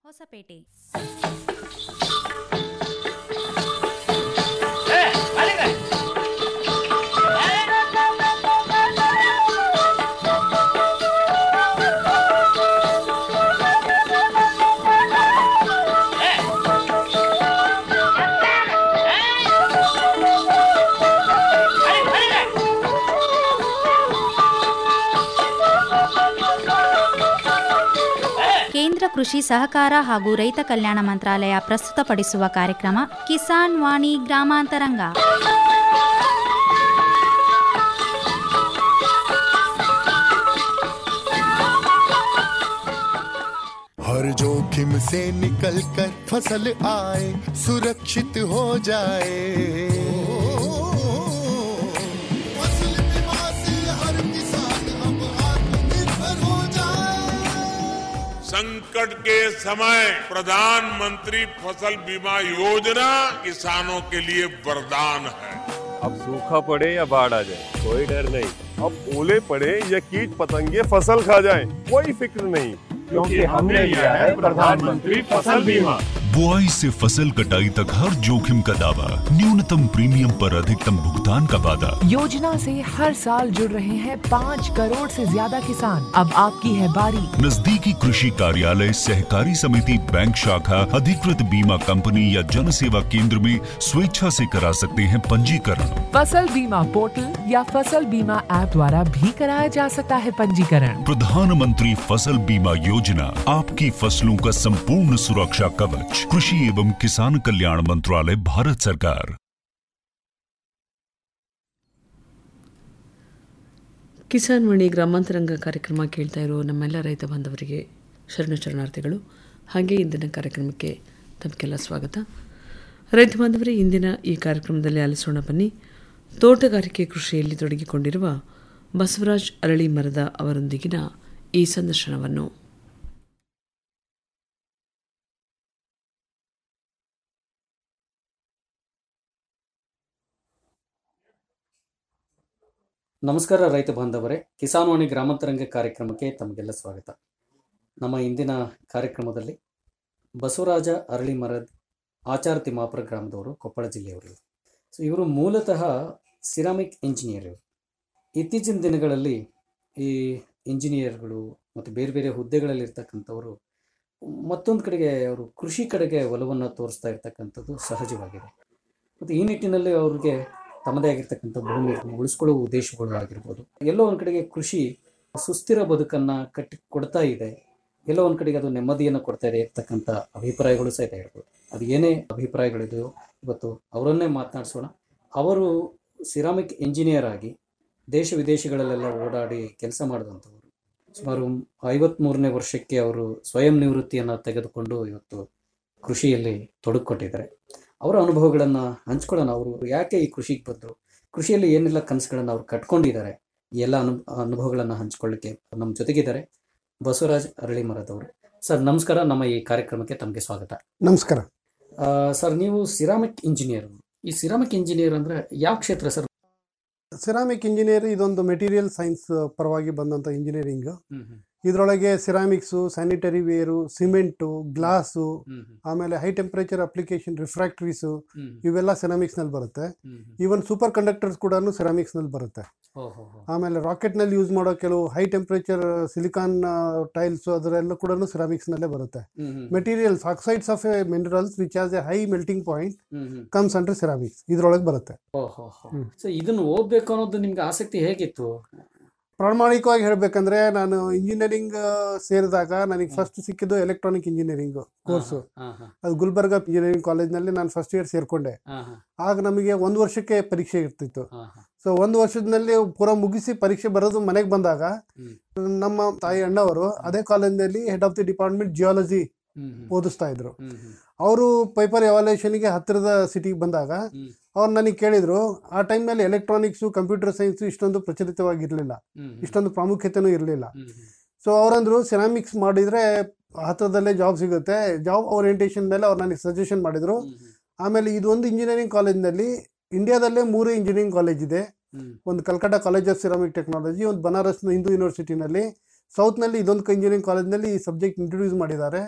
ಹೊಸಪೇಟೆ ಕೇಂದ್ರ ಕೃಷಿ ಸಹಕಾರ ಹಾಗೂ ರೈತ ಕಲ್ಯಾಣ ಮಂತ್ರಾಲಯ ಪ್ರಸ್ತುತಪಡಿಸುವ ಕಾರ್ಯಕ್ರಮ ಕಿಸಾನ್ ವಾಣಿ ಗ್ರಾಮಾಂತರಂಗ हर जोखिम से निकल कर फसल आए सुरक्षित हो जाए फसल बीमा से हर किसान अब आत्मनिर्भर हो जाए संकट के समय प्रधानमंत्री फसल बीमा योजना किसानों के लिए वरदान है अब सूखा पड़े या बाढ़ आ जाए कोई डर नहीं अब ओले पड़े या कीट पतंगे फसल खा जाए कोई फिक्र नहीं क्योंकि हमने लिया है प्रधानमंत्री फसल बीमा बुआई से फसल कटाई तक हर जोखिम का दावा न्यूनतम प्रीमियम पर अधिकतम भुगतान का वादा योजना से हर साल जुड़ रहे हैं पाँच करोड़ से ज्यादा किसान अब आपकी है बारी नजदीकी कृषि कार्यालय सहकारी समिति बैंक शाखा अधिकृत बीमा कंपनी या जन सेवा केंद्र में स्वेच्छा से करा सकते हैं पंजीकरण फसल बीमा पोर्टल या फसल बीमा ऐप द्वारा भी कराया जा सकता है पंजीकरण प्रधानमंत्री फसल बीमा योजना आपकी फसलों का संपूर्ण सुरक्षा कवच कृषि एवं किसान कल्याण मंत्रालय भारत सरकार ಕಿಸಾನ್ ವಾಣಿ ಗ್ರಾಮಾಂತರಂಗ ಕಾರ್ಯಕ್ರಮ ಕೇಳ್ತಾ ಇರೋ ನಮ್ಮೆಲ್ಲ ರೈತ ಬಾಂಧವರಿಗೆ ಶರಣ ಶರಣಾರ್ಥಿಗಳು ಹಾಗೆ ಇಂದಿನ ಕಾರ್ಯಕ್ರಮಕ್ಕೆ ತಮಗೆಲ್ಲ ಸ್ವಾಗತ ರೈತ ಬಾಂಧವರೇ ಇಂದಿನ ಈ ಕಾರ್ಯಕ್ರಮದಲ್ಲಿ ಆಲಿಸೋಣ ಬನ್ನಿ ತೋಟಗಾರಿಕೆ ಕೃಷಿಯಲ್ಲಿ ತೊಡಗಿಕೊಂಡಿರುವ ಬಸವರಾಜ್ ಅರಳಿ ಮರದ ಅವರೊಂದಿಗಿನ ಈ ಸಂದರ್ಶನವನ್ನು ನಮಸ್ಕಾರ ರೈತ ಬಾಂಧವರೇ ಕಿಸಾನ್ವಾಣಿ ಗ್ರಾಮಾಂತರಂಗ ಕಾರ್ಯಕ್ರಮಕ್ಕೆ ತಮಗೆಲ್ಲ ಸ್ವಾಗತ ನಮ್ಮ ಇಂದಿನ ಕಾರ್ಯಕ್ರಮದಲ್ಲಿ ಬಸವರಾಜ ಅರಳಿ ಮರದ್ ಆಚಾರ ತಿಮ್ಮಾಪುರ ಗ್ರಾಮದವರು ಕೊಪ್ಪಳ ಜಿಲ್ಲೆಯವರು ಸೊ ಇವರು ಮೂಲತಃ ಸಿರಾಮಿಕ್ ಇಂಜಿನಿಯರ್ ಇವರು ಇತ್ತೀಚಿನ ದಿನಗಳಲ್ಲಿ ಈ ಇಂಜಿನಿಯರ್ಗಳು ಮತ್ತು ಬೇರೆ ಬೇರೆ ಹುದ್ದೆಗಳಲ್ಲಿ ಇರ್ತಕ್ಕಂಥವರು ಮತ್ತೊಂದು ಕಡೆಗೆ ಅವರು ಕೃಷಿ ಕಡೆಗೆ ಒಲವನ್ನು ತೋರಿಸ್ತಾ ಇರ್ತಕ್ಕಂಥದ್ದು ಸಹಜವಾಗಿದೆ ಮತ್ತು ಈ ನಿಟ್ಟಿನಲ್ಲಿ ಅವ್ರಿಗೆ ತಮ್ಮದೇ ಆಗಿರ್ತಕ್ಕಂಥ ಭೂಮಿಯನ್ನು ಉಳಿಸ್ಕೊಳ್ಳುವ ಉದ್ದೇಶಗಳು ಆಗಿರ್ಬೋದು ಎಲ್ಲೋ ಒಂದು ಕಡೆಗೆ ಕೃಷಿ ಸುಸ್ಥಿರ ಬದುಕನ್ನ ಕಟ್ಟಿ ಕೊಡ್ತಾ ಇದೆ ಎಲ್ಲೋ ಒಂದು ಕಡೆಗೆ ಅದು ನೆಮ್ಮದಿಯನ್ನು ಕೊಡ್ತಾ ಇದೆ ಇರ್ತಕ್ಕಂಥ ಅಭಿಪ್ರಾಯಗಳು ಸಹಿತ ಹೇಳ್ಬೋದು ಅದು ಏನೇ ಅಭಿಪ್ರಾಯಗಳಿದೆಯೋ ಇವತ್ತು ಅವರನ್ನೇ ಮಾತನಾಡಿಸೋಣ ಅವರು ಸಿರಾಮಿಕ್ ಇಂಜಿನಿಯರ್ ಆಗಿ ದೇಶ ವಿದೇಶಗಳಲ್ಲೆಲ್ಲ ಓಡಾಡಿ ಕೆಲಸ ಮಾಡಿದಂಥವರು ಸುಮಾರು ಐವತ್ಮೂರನೇ ವರ್ಷಕ್ಕೆ ಅವರು ಸ್ವಯಂ ನಿವೃತ್ತಿಯನ್ನು ತೆಗೆದುಕೊಂಡು ಇವತ್ತು ಕೃಷಿಯಲ್ಲಿ ತೊಡಗಿಕೊಟ್ಟಿದ್ದಾರೆ ಅವರ ಅನುಭವಗಳನ್ನು ಹಂಚ್ಕೊಳ್ಳೋಣ ಅವರು ಯಾಕೆ ಈ ಕೃಷಿಗೆ ಬಂದರು ಕೃಷಿಯಲ್ಲಿ ಏನೆಲ್ಲ ಕನಸುಗಳನ್ನು ಅವ್ರು ಕಟ್ಕೊಂಡಿದ್ದಾರೆ ಈ ಎಲ್ಲ ಅನು ಅನುಭವಗಳನ್ನು ಹಂಚ್ಕೊಳ್ಳಿಕ್ಕೆ ನಮ್ಮ ಜೊತೆಗಿದ್ದಾರೆ ಬಸವರಾಜ್ ಅರಳಿ ಮರದವರು ಸರ್ ನಮಸ್ಕಾರ ನಮ್ಮ ಈ ಕಾರ್ಯಕ್ರಮಕ್ಕೆ ತಮಗೆ ಸ್ವಾಗತ ನಮಸ್ಕಾರ ಆ, ಸರ್ ನೀವು ಸಿರಾಮಿಕ್ ಇಂಜಿನಿಯರ್ ಈ ಸಿರಾಮಿಕ್ ಇಂಜಿನಿಯರ್ ಅಂದ್ರೆ ಯಾವ ಕ್ಷೇತ್ರ ಸರ್ ಸಿರಾಮಿಕ್ ಇಂಜಿನಿಯರ್ ಇದೊಂದು ಮೆಟೀರಿಯಲ್ ಸೈನ್ಸ್ ಪರವಾಗಿ ಬಂದಂಥ ಇಂಜಿನಿಯರಿಂಗ್ ಹ್ಮ್ ಹ್ಮ್ ಇದರೊಳಗೆ ceramics sanitary ware cement glass hmm ಆಮೇಲೆ high temperature application refractories hmm ಇವೆಲ್ಲ ಸಿರಾಮಿಕ್ಸ್ನಲ್ಲಿ ಬರುತ್ತೆ hmm hmm even super conductors ಕೂಡ ಸಿರಾಮಿಕ್ಸ್ನಲ್ಲಿ ಬರುತ್ತೆ ಓ ಹೋ ಹೋ ಆಮೇಲೆ ರಾಕೆಟ್ನಲ್ಲಿ ಯೂಸ್ ಮಾಡೋ ಕೆಲವು ಹೈ ಟೆಂಪರೇಚರ್ ಸಿಲಿಕಾನ್ ಟೈಲ್ಸ್ ಅದರೆಲ್ಲ ಕೂಡ ಸಿರಾಮಿಕ್ಸ್ನಲ್ಲೇ ಬರುತ್ತೆ hmm hmm materials oxides of a minerals which as a high melting point hmm hmm comes under ceramics ಇದರೊಳಗೆ ಬರುತ್ತೆ ಓ ಹೋ ಹೋ ಹ್ಮ್. ಸೊ ಇದನ್ನ ಓದ್ಬೇಕು ಅನ್ನೋದು ನಿಮ್ಗೆ ಆಸಕ್ತಿ ಹೇಗಿತ್ತು ಪ್ರಾಮಾಣಿಕವಾಗಿ ಹೇಳಬೇಕಂದ್ರೆ ನಾನು ಇಂಜಿನಿಯರಿಂಗ್ ಸೇರಿದಾಗ ನನಗೆ ಫಸ್ಟ್ ಸಿಕ್ಕಿದ್ದು ಎಲೆಕ್ಟ್ರಾನಿಕ್ ಇಂಜಿನಿಯರಿಂಗ್ ಕೋರ್ಸು ಹಾ ಹಾ ಅದು ಗುಲ್ಬರ್ಗ ಇಂಜಿನಿಯರಿಂಗ್ ಕಾಲೇಜ್ನಲ್ಲಿ ನಾನು ಫಸ್ಟ್ ಇಯರ್ ಸೇರಿಕೊಂಡೆ ಹಾ ಹಾ ಆಗ ನಮಗೆ ಒಂದು ವರ್ಷಕ್ಕೆ ಪರೀಕ್ಷೆ ಇರ್ತಿತ್ತು ಹಾ ಹಾ ಸೊ ಒಂದು ವರ್ಷದಲ್ಲಿ ಪೂರ ಮುಗಿಸಿ ಪರೀಕ್ಷೆ ಬರೋದು ಮನೆಗೆ ಬಂದಾಗ ಹ್ಮ್. ನಮ್ಮ ತಾಯಿ ಅಣ್ಣವರು ಅದೇ ಕಾಲೇಜ್ನಲ್ಲಿ head of the department geology hmm hmm ಓದಿಸ್ತಾ ಇದ್ರು ಹ್ಮ್ ಹ್ಮ್ ಅವರು ಪೇಪರ್ ಎವಾಲ್ಯೂಷನ್ಗೆ ಹತ್ತಿರದ ಸಿಟಿಗೆ ಬಂದಾಗ ಹ್ಮ್. ಅವ್ರು ನನಗೆ ಕೇಳಿದ್ರು ಆ ಟೈಮ್ನಲ್ಲಿ ಎಲೆಕ್ಟ್ರಾನಿಕ್ಸು ಕಂಪ್ಯೂಟರ್ ಸೈನ್ಸ್ ಇಷ್ಟೊಂದು ಪ್ರಚಲಿತವಾಗಿರಲಿಲ್ಲ ಹ್ಮ್ ಹ್ಮ್ ಇಷ್ಟೊಂದು ಪ್ರಾಮುಖ್ಯತೆನೂ ಇರಲಿಲ್ಲ ಹ್ಮ್ ಹ್ಮ್ ಸೊ ಅವರಂದ್ರು ಸಿರಾಮಿಕ್ಸ್ ಮಾಡಿದ್ರೆ ಹತ್ರದಲ್ಲೇ ಜಾಬ್ ಸಿಗುತ್ತೆ ಜಾಬ್ ಓರಿಯೆಂಟೇಷನ್ ಮೇಲೆ ಅವ್ರು ನನಗೆ ಸಜೆಷನ್ ಮಾಡಿದ್ರು ಹ್ಮ್ ಹ್ಮ್ ಆಮೇಲೆ ಇದು ಒಂದು ಇಂಜಿನಿಯರಿಂಗ್ ಕಾಲೇಜ್ನಲ್ಲಿ ಇಂಡಿಯಾದಲ್ಲೇ ಮೂರು ಇಂಜಿನಿಯರಿಂಗ್ ಕಾಲೇಜ್ ಇದೆ ಹ್ಮ್ ಒಂದು Calcutta college of ceramic technology ಒಂದು ಬನಾರಸ್ ಹಿಂದೂ ಯೂನಿವರ್ಸಿಟಿನಲ್ಲಿ ಸೌತ್ನಲ್ಲಿ ಇದೊಂದು ಇಂಜಿನಿಯರಿಂಗ್ ಕಾಲೇಜ್ನಲ್ಲಿ ಈ ಸಬ್ಜೆಕ್ಟ್ ಇಂಟ್ರೊಡ್ಯೂಸ್ ಮಾಡಿದ್ದಾರೆ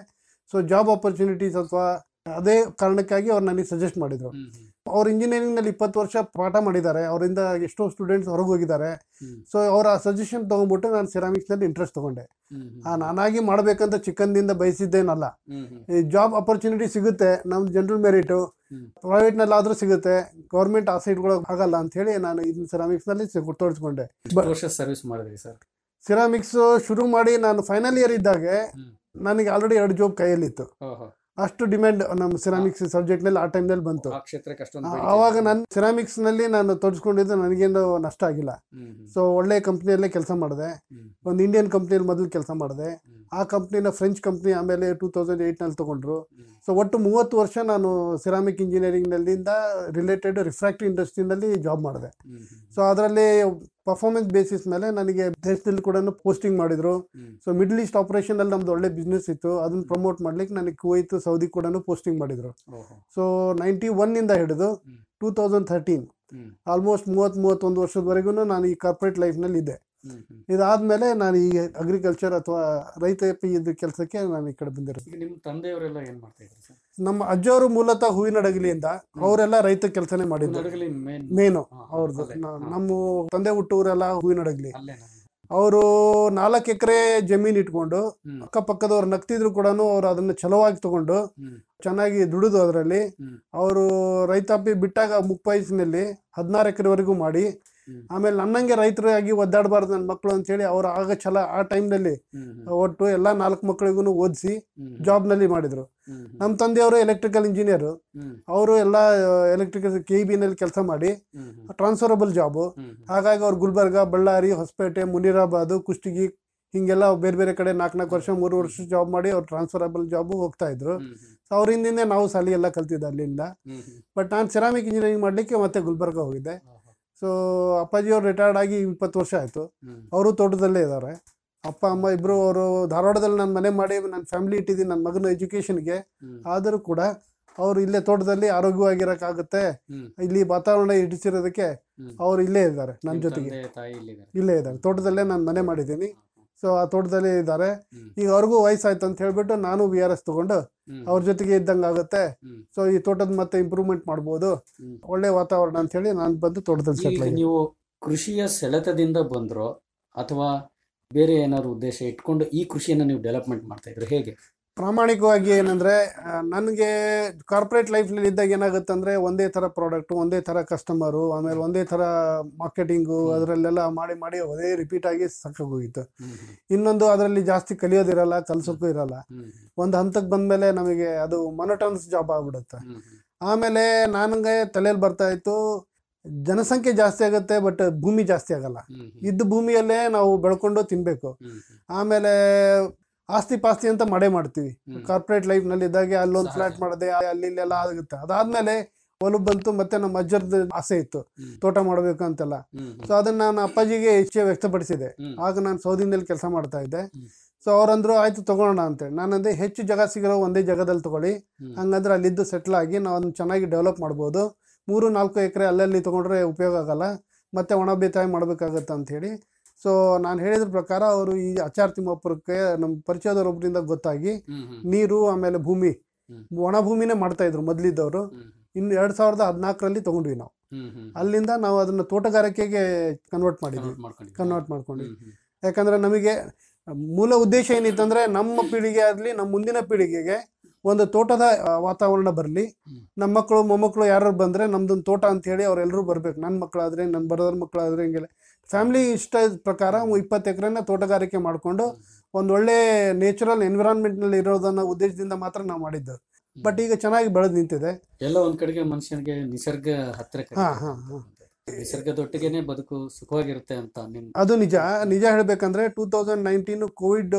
ಸೊ ಜಾಬ್ ಆಪರ್ಚುನಿಟೀಸ್ ಅಥವಾ ಅದೇ ಕಾರಣಕ್ಕಾಗಿ ಅವ್ರು ನನಗೆ ಸಜೆಸ್ಟ್ ಮಾಡಿದ್ರು ಅವ್ರು ಇಂಜಿನಿಯರಿಂಗ್ನಲ್ಲಿ ಇಪ್ಪತ್ತು ವರ್ಷ ಪಾಠ ಮಾಡಿದ್ದಾರೆ ಅವರಿಂದ ಎಷ್ಟೋ ಸ್ಟೂಡೆಂಟ್ಸ್ ಹೊರಗೆ ಹೋಗಿದ್ದಾರೆ ಸೊ ಅವರ ಸಜೆಷನ್ ತೊಗೊಂಡ್ಬಿಟ್ಟು ನಾನು ಸಿರಾಮಿಕ್ಸ್ನಲ್ಲಿ ಇಂಟ್ರೆಸ್ಟ್ ತೊಗೊಂಡೆ ಆ, ನಾನಾಗಿ ಮಾಡಬೇಕಂತ ಚಿಕ್ಕಂದಿಂದ ಬಯಸಿದ್ದೇನಲ್ಲ ಈ ಜಾಬ್ ಅಪರ್ಚುನಿಟಿ ಸಿಗುತ್ತೆ ನಮ್ಮ ಜನರಲ್ ಮೆರಿಟು ಪ್ರೈವೇಟ್ನಲ್ಲಿ ಆದರೂ ಸಿಗುತ್ತೆ ಗೌರ್ಮೆಂಟ್ ಆ ಸೈಡ್ಗಳು ಆಗಲ್ಲ ಅಂತ ಹೇಳಿ ನಾನು ಇದನ್ನ ಸಿರಾಮಿಕ್ಸ್ನಲ್ಲಿ ತೋರಿಸ್ಕೊಂಡೆ ಎಷ್ಟು ವರ್ಷ ಸರ್ವಿಸ್ ಮಾಡಿದ್ರಿ ಸರ್ ಸಿರಾಮಿಕ್ಸ್ ಶುರು ಮಾಡಿ ನಾನು ಫೈನಲ್ ಇಯರ್ ಇದ್ದಾಗೆ ನನಗೆ ಆಲ್ರೆಡಿ ಎರಡು ಜಾಬ್ ಕೈಯಲ್ಲಿತ್ತು ಅಷ್ಟು ಡಿಮ್ಯಾಂಡ್ ನಮ್ಮ ಸಿರಾಮಿಕ್ಸ್ ಸಬ್ಜೆಕ್ಟ್ನಲ್ಲಿ ಆ ಟೈಮ್ನಲ್ಲಿ ಬಂತು ಆ ಕ್ಷೇತ್ರಕ್ಕೆ ಅಷ್ಟೊಂದು ಆ- ಬೇಡಿಕೆ ಆವಾಗ ಇದೆ. ನಾನು ಸಿರಾಮಿಕ್ಸ್ನಲ್ಲಿ ನಾನು ತೋರಿಸ್ಕೊಂಡಿದ್ದು ನನಗೇನು ನಷ್ಟ ಆಗಿಲ್ಲ ಸೊ ಒಳ್ಳೆ ಕಂಪ್ನಿಯಲ್ಲೇ ಕೆಲಸ ಮಾಡಿದೆ ಒಂದು ಇಂಡಿಯನ್ ಕಂಪ್ನಿಯಲ್ಲಿ ಮೊದಲು ಕೆಲಸ ಮಾಡಿದೆ ಆ ಕಂಪ್ನಿನ ಫ್ರೆಂಚ್ ಕಂಪ್ನಿ ಆಮೇಲೆ ಟೂ ತೌಸಂಡ್ ಏಯ್ಟ್ನಲ್ಲಿ ತೊಗೊಂಡ್ರು ಸೊ ಒಟ್ಟು ಮೂವತ್ತು ವರ್ಷ ನಾನು ಸಿರಾಮಿಕ್ ಇಂಜಿನಿಯರಿಂಗ್ನಲ್ಲಿಂದ ರಿಲೇಟೆಡ್ ರಿಫ್ರಾಕ್ಟಿವ್ ಇಂಡಸ್ಟ್ರಿನಲ್ಲಿ ಜಾಬ್ ಮಾಡಿದೆ ಸೊ ಅದರಲ್ಲಿ ಪರ್ಫಾರ್ಮೆನ್ಸ್ ಬೇಸಿಸ್ ಮೇಲೆ ನನಗೆ ದೇಶದಲ್ಲಿ ಕೂಡ ಪೋಸ್ಟಿಂಗ್ ಮಾಡಿದ್ರು ಸೊ ಮಿಡ್ಲ್ ಈಸ್ಟ್ ಆಪರೇಷನ್ ಅಲ್ಲಿ ನಮ್ದು ಒಳ್ಳೆ ಬಿಸ್ನೆಸ್ ಇತ್ತು ಅದನ್ನ ಪ್ರಮೋಟ್ ಮಾಡ್ಲಿಕ್ಕೆ ನನಗೆ ಕುವೈತ್ ಸೌದಿ ಕೂಡ ಪೋಸ್ಟಿಂಗ್ ಮಾಡಿದ್ರು ಸೊ ನೈಂಟಿ ಒನ್ನಿಂದ ಹಿಡಿದು ಟೂ ತೌಸಂಡ್ ಥರ್ಟೀನ್ ಆಲ್ಮೋಸ್ಟ್ ಮೂವತ್ತ್ ಮೂವತ್ತೊಂದು ವರ್ಷದವರೆಗೂ ನಾನು ಈ ಕಾರ್ಪೊರೇಟ್ ಲೈಫ್ನಲ್ಲಿ ಇದ್ದೆ ಇದಾದ್ಮೇಲೆ ನಾನು ಈ ಅಗ್ರಿಕಲ್ಚರ್ ಅಥವಾ ರೈತ ಇದು ಕೆಲಸಕ್ಕೆ ನಾನು ಈ ಕಡೆ ಬಂದಿರೋದು ಈಗ ನಿಮ್ಮ ತಂದೆಯವರೆಲ್ಲ ಏನ್ ಮಾಡ್ತಾ ಇದ್ರು ಸರ್ ನಮ್ಮ ಅಜ್ಜವರು ಮೂಲತಃ ಹೂವಿನಡಗಲಿಯಿಂದ ಅವರೆಲ್ಲ ರೈತ ಕೆಲಸನೇ ಮಾಡಿದ್ರು ಹೂವಿನಡಗಲಿ main. ಮೇನು ಹಾ, ಅವ್ರದ್ದು ಅಲ್ಲೇ. ನ- ನಮ್ಮ ತಂದೆ ಹುಟ್ಟೂರೆಲ್ಲ ಹೂವಿನಡಗಲಿ ಅಲ್ಲೇನಾ? ಅವರು ನಾಲ್ಕು ಎಕರೆ ಜಮೀನ್ ಇಟ್ಕೊಂಡು ಅಕ್ಕಪಕ್ಕದವ್ರು ನಗ್ತಿದ್ರು ಕೂಡ ಅವ್ರು ಅದನ್ನ ಛಲವಾಗಿ ತಗೊಂಡು ಚೆನ್ನಾಗಿ ದುಡಿದು ಅದರಲ್ಲಿ ಅವರು ರೈತಾಪಿ ಬಿಟ್ಟಾಗ ಮುಪ್ಪೈಸಿನಲ್ಲಿ ಹದಿನಾರು ಎಕರೆವರೆಗೂ ಮಾಡಿ ಆಮೇಲೆ ನನ್ನಂಗೆ ರೈತರಾಗಿ ಒದ್ದಾಡಬಾರ್ದು ನನ್ನ ಮಕ್ಕಳು ಅಂತೇಳಿ ಅವ್ರು ಆಗ ಛಲ ಆ ಟೈಮ್ನಲ್ಲಿ ಒಟ್ಟು ಎಲ್ಲ ನಾಲ್ಕು ಮಕ್ಕಳಿಗೂ ಓದಿಸಿ ಜಾಬ್ನಲ್ಲಿ ಮಾಡಿದ್ರು ನಮ್ಮ ತಂದೆಯವರು ಎಲೆಕ್ಟ್ರಿಕಲ್ ಇಂಜಿನಿಯರು ಅವರು ಎಲ್ಲ ಎಲೆಕ್ಟ್ರಿಕಲ್ ಕೆ ಬಿನಲ್ಲಿ ಕೆಲಸ ಮಾಡಿ ಟ್ರಾನ್ಸ್ಫರಬಲ್ ಜಾಬು ಹಾಗಾಗಿ ಅವ್ರು ಗುಲ್ಬರ್ಗ ಬಳ್ಳಾರಿ ಹೊಸಪೇಟೆ ಮುನಿರಾಬಾದ್ ಕುಷ್ಟಗಿ ಹಿಂಗೆಲ್ಲ ಬೇರೆ ಬೇರೆ ಕಡೆ ನಾಲ್ಕು ನಾಲ್ಕು ವರ್ಷ ಮೂರು ವರ್ಷ ಜಾಬ್ ಮಾಡಿ ಅವ್ರು ಟ್ರಾನ್ಸ್ಫರಬಲ್ ಜಾಬು ಹೋಗ್ತಾ ಇದ್ರು ಸೊ ಅವ್ರ ಹಿಂದಿಂದೆ ನಾವು ಸಾಲಿ ಎಲ್ಲ ಕಲ್ತಿದ್ದೆ ಅಲ್ಲಿಂದ ಬಟ್ ನಾನು ಸೆರಾಮಿಕ್ ಇಂಜಿನಿಯರಿಂಗ್ ಮಾಡಲಿಕ್ಕೆ ಮತ್ತೆ ಗುಲ್ಬರ್ಗ ಹೋಗಿದ್ದೆ ಸೊ ಅಪ್ಪಾಜಿಯವ್ರು ರಿಟೈರ್ಡ್ ಆಗಿ ಇಪ್ಪತ್ತು ವರ್ಷ ಆಯಿತು ಅವರು ತೋಟದಲ್ಲೇ ಇದ್ದಾರೆ ಅಪ್ಪ ಅಮ್ಮ ಇಬ್ಬರು ಅವರು ಧಾರವಾಡದಲ್ಲಿ ನಾನು ಮನೆ ಮಾಡಿ ನನ್ನ ಫ್ಯಾಮಿಲಿ ಇಟ್ಟಿದ್ದೀನಿ ನನ್ನ ಮಗನ ಎಜುಕೇಷನ್ಗೆ ಆದರೂ ಕೂಡ ಅವರು ಇಲ್ಲೇ ತೋಟದಲ್ಲಿ ಆರೋಗ್ಯವಾಗಿರೋಕ್ಕಾಗುತ್ತೆ ಇಲ್ಲಿ ವಾತಾವರಣ ಇಡಿಸಿರೋದಕ್ಕೆ ಅವ್ರು ಇಲ್ಲೇ ಇದ್ದಾರೆ ನನ್ನ ನಿಮ್ ಜೊತೆಗೆ ತಂದೆ ತಾಯಿ ಇಲ್ಲಿದ್ದಾರೆ ಇಲ್ಲೇ ಇದ್ದಾರೆ ತೋಟದಲ್ಲೇ ನಾನು ಮನೆ ಮಾಡಿದ್ದೀನಿ ಸೊ ಆ ತೋಟದಲ್ಲೇ ಇದ್ದಾರೆ ಈಗ ಅವ್ರಿಗೂ ವಯಸ್ಸಾಯ್ತು ಅಂತ ಹೇಳ್ಬಿಟ್ಟು ನಾನು ವಿ ಆರ್ ಎಸ್ ತಗೊಂಡು ಅವ್ರ ಜೊತೆಗೆ ಇದ್ದಂಗೆ ಆಗುತ್ತೆ ಸೊ ಈ ತೋಟದ ಮತ್ತೆ ಇಂಪ್ರೂವ್ಮೆಂಟ್ ಮಾಡ್ಬೋದು ಒಳ್ಳೆ ವಾತಾವರಣ ಅಂತ ಹೇಳಿ ನಾನು ಬಂದು ತೋಟದಲ್ಲಿ ಈಗ ಸೆಟ್ಲ್ ನೀವು ಕೃಷಿಯ ಸೆಳೆತದಿಂದ ಬಂದ್ರೋ ಅಥವಾ ಬೇರೆ ಏನಾದ್ರು ಉದ್ದೇಶ ಇಟ್ಕೊಂಡು ಈ ಕೃಷಿಯನ್ನ ನೀವು ಡೆವಲಪ್ಮೆಂಟ್ ಮಾಡ್ತಾ ಇದ್ರು ಹೇಗೆ ಪ್ರಾಮಾಣಿಕವಾಗಿ ಏನಂದ್ರೆ ಆ, ನನಗೆ ಕಾರ್ಪೊರೇಟ್ ಲೈಫ್ನಲ್ಲಿ ಇದ್ದಾಗ ಏನಾಗುತ್ತೆ ಅಂದ್ರೆ ಒಂದೇ ಥರ ಪ್ರಾಡಕ್ಟು ಒಂದೇ ಥರ ಕಸ್ಟಮರು ಆಮೇಲೆ ಒಂದೇ ಥರ ಮಾರ್ಕೆಟಿಂಗು ಅದರಲ್ಲೆಲ್ಲ ಮಾಡಿ ಮಾಡಿ ಅದೇ ರಿಪೀಟ್ ಆಗಿ ಸಾಕಾಗೋಗಿತ್ತು ಇನ್ನೊಂದು ಅದರಲ್ಲಿ ಜಾಸ್ತಿ ಕಲಿಯೋದಿರಲ್ಲ ಕಲ್ಸೋಕ್ಕೂ ಇರಲ್ಲ ಒಂದು ಹಂತಕ್ಕೆ ಬಂದಮೇಲೆ ನಮಗೆ ಅದು ಮೊನಟನ್ಸ್ ಜಾಬ್ ಆಗ್ಬಿಡುತ್ತೆ ಆಮೇಲೆ ನನಗೆ ತಲೆಯಲ್ಲಿ ಬರ್ತಾ ಇತ್ತು ಜನಸಂಖ್ಯೆ ಜಾಸ್ತಿ ಆಗುತ್ತೆ ಬಟ್ ಭೂಮಿ ಜಾಸ್ತಿ ಆಗಲ್ಲ ಇದ್ದ ಭೂಮಿಯಲ್ಲೇ ನಾವು ಬೆಳ್ಕೊಂಡು ತಿನ್ಬೇಕು ಆಮೇಲೆ ಆಸ್ತಿ ಪಾಸ್ತಿ ಅಂತ ಮಾಡೇ ಮಾಡ್ತೀವಿ ಕಾರ್ಪೊರೇಟ್ ಲೈಫ್ ನಲ್ಲಿ ಇದ್ದಾಗೆ ಅಲ್ಲೊಂದು ಫ್ಲಾಟ್ ಮಾಡಿದೆ ಅಲ್ಲಿ ಇಲ್ಲೆಲ್ಲ ಆಗುತ್ತೆ ಅದಾದ್ಮೇಲೆ ಒಲವು ಬಂತು ಮತ್ತೆ ನಮ್ಮ ಅಜ್ಜರದ ಆಸೆ ಇತ್ತು ತೋಟ ಮಾಡಬೇಕು ಅಂತೆಲ್ಲ ಸೊ ಅದನ್ನ ನಾನು ಅಪ್ಪಾಜಿಗೆ ಇಚ್ಛೆ ವ್ಯಕ್ತಪಡಿಸಿದೆ ಆಗ ನಾನು ಸೌದಿನಲ್ಲಿ ಕೆಲಸ ಮಾಡ್ತಾ ಇದ್ದೆ ಸೊ ಅವ್ರಂದ್ರು ಆಯ್ತು ತಗೊಳ್ಳೋಣ ಅಂತೇಳಿ ನಾನಂದ್ರೆ ಹೆಚ್ಚು ಜಾಗ ಸಿಗಿರೋ ಒಂದೇ ಜಾಗದಲ್ಲಿ ತಗೊಳ್ಳಿ ಹಂಗಂದ್ರೆ ಅಲ್ಲಿದ್ದು ಸೆಟ್ಲ್ ಆಗಿ ನಾವು ಅದನ್ನ ಚೆನ್ನಾಗಿ ಡೆವಲಪ್ ಮಾಡ್ಬೋದು ಮೂರು ನಾಲ್ಕು ಎಕರೆ ಅಲ್ಲಲ್ಲಿ ತಗೊಂಡ್ರೆ ಉಪಯೋಗ ಆಗಲ್ಲ ಮತ್ತೆ ಒಣ ಬೇಸಾಯ ಮಾಡ್ಬೇಕಾಗತ್ತೆ ಅಂತ ಹೇಳಿ ಸೊ ನಾನು ಹೇಳಿದ್ರ ಪ್ರಕಾರ ಅವರು ಈ ಆಚಾರ ತಿಮ್ಮಾಪುರಕ್ಕೆ ನಮ್ಮ ಪರಿಚಯದವರೊಬ್ಬರಿಂದ ಗೊತ್ತಾಗಿ ನೀರು ಆಮೇಲೆ ಭೂಮಿ ಒಣ ಭೂಮಿನೇ ಮಾಡ್ತಾ ಇದ್ರು ಮೊದಲಿದ್ದವರು ಇನ್ನು ಎರಡ್ ಸಾವಿರದ ಹದಿನಾಲ್ಕರಲ್ಲಿ ತಗೊಂಡ್ವಿ ನಾವು ಅಲ್ಲಿಂದ ನಾವು ಅದನ್ನ ತೋಟಗಾರಿಕೆಗೆ ಕನ್ವರ್ಟ್ ಮಾಡಿದ್ವಿ ಕನ್ವರ್ಟ್ ಮಾಡ್ಕೊಂಡ್ವಿ ಯಾಕಂದ್ರೆ ನಮಗೆ ಮೂಲ ಉದ್ದೇಶ ಏನಿತ್ತಂದ್ರೆ ನಮ್ಮ ಪೀಳಿಗೆ ಆಗಲಿ ನಮ್ಮ ಮುಂದಿನ ಪೀಳಿಗೆಗೆ ಒಂದು ತೋಟದ ಆ, ವಾತಾವರಣ ಬರಲಿ ನಮ್ಮ ಮಕ್ಕಳು ಮೊಮ್ಮಕ್ಕಳು ಯಾರು ಬಂದ್ರೆ ನಮ್ದೊಂದು ತೋಟ ಅಂತ ಹೇಳಿ ಅವರೆಲ್ಲರೂ ಬರ್ಬೇಕು ನನ್ನ ಮಕ್ಕಳಾದ್ರೆ ನನ್ನ ಬರೋದ್ರ ಮಕ್ಕಳಾದ್ರೆ ಹಿಂಗೆಲ್ಲ ಫ್ಯಾಮಿಲಿ ಇಷ್ಟ ಪ್ರಕಾರ ಇಪ್ಪತ್ತು ಎಕರೆನ ತೋಟಗಾರಿಕೆ ಮಾಡಿಕೊಂಡು ಒಂದು ಒಳ್ಳೆ ನ್ಯಾಚುರಲ್ ಎನ್ವಿರಾನ್ಮೆಂಟ್ನಲ್ಲಿ ಇರೋದನ್ನ ಉದ್ದೇಶದಿಂದ ಮಾತ್ರ ನಾವು ಮಾಡಿದ್ದು ಬಟ್ ಈಗ ಚೆನ್ನಾಗಿ ಬೆಳೆದು ನಿಂತಿದೆ ಎಲ್ಲ ಒಂದ್ ಕಡೆಗೆ ಮನುಷ್ಯನಿಗೆ ನಿಸರ್ಗ ಹತ್ರ ಹಾ ಹಾ ಹಾ ನಿಸರ್ಗದೊಟ್ಟಿಗೆನೆ ಬದುಕು ಸುಖವಾಗಿರುತ್ತೆ ಅಂತ ನಿಮ್ ಅದು ನಿಜ ನಿಜ ಹೇಳ್ಬೇಕಂದ್ರೆ ಟೂ ತೌಸಂಡ್ ನೈನ್ಟೀನ್ ಕೋವಿಡ್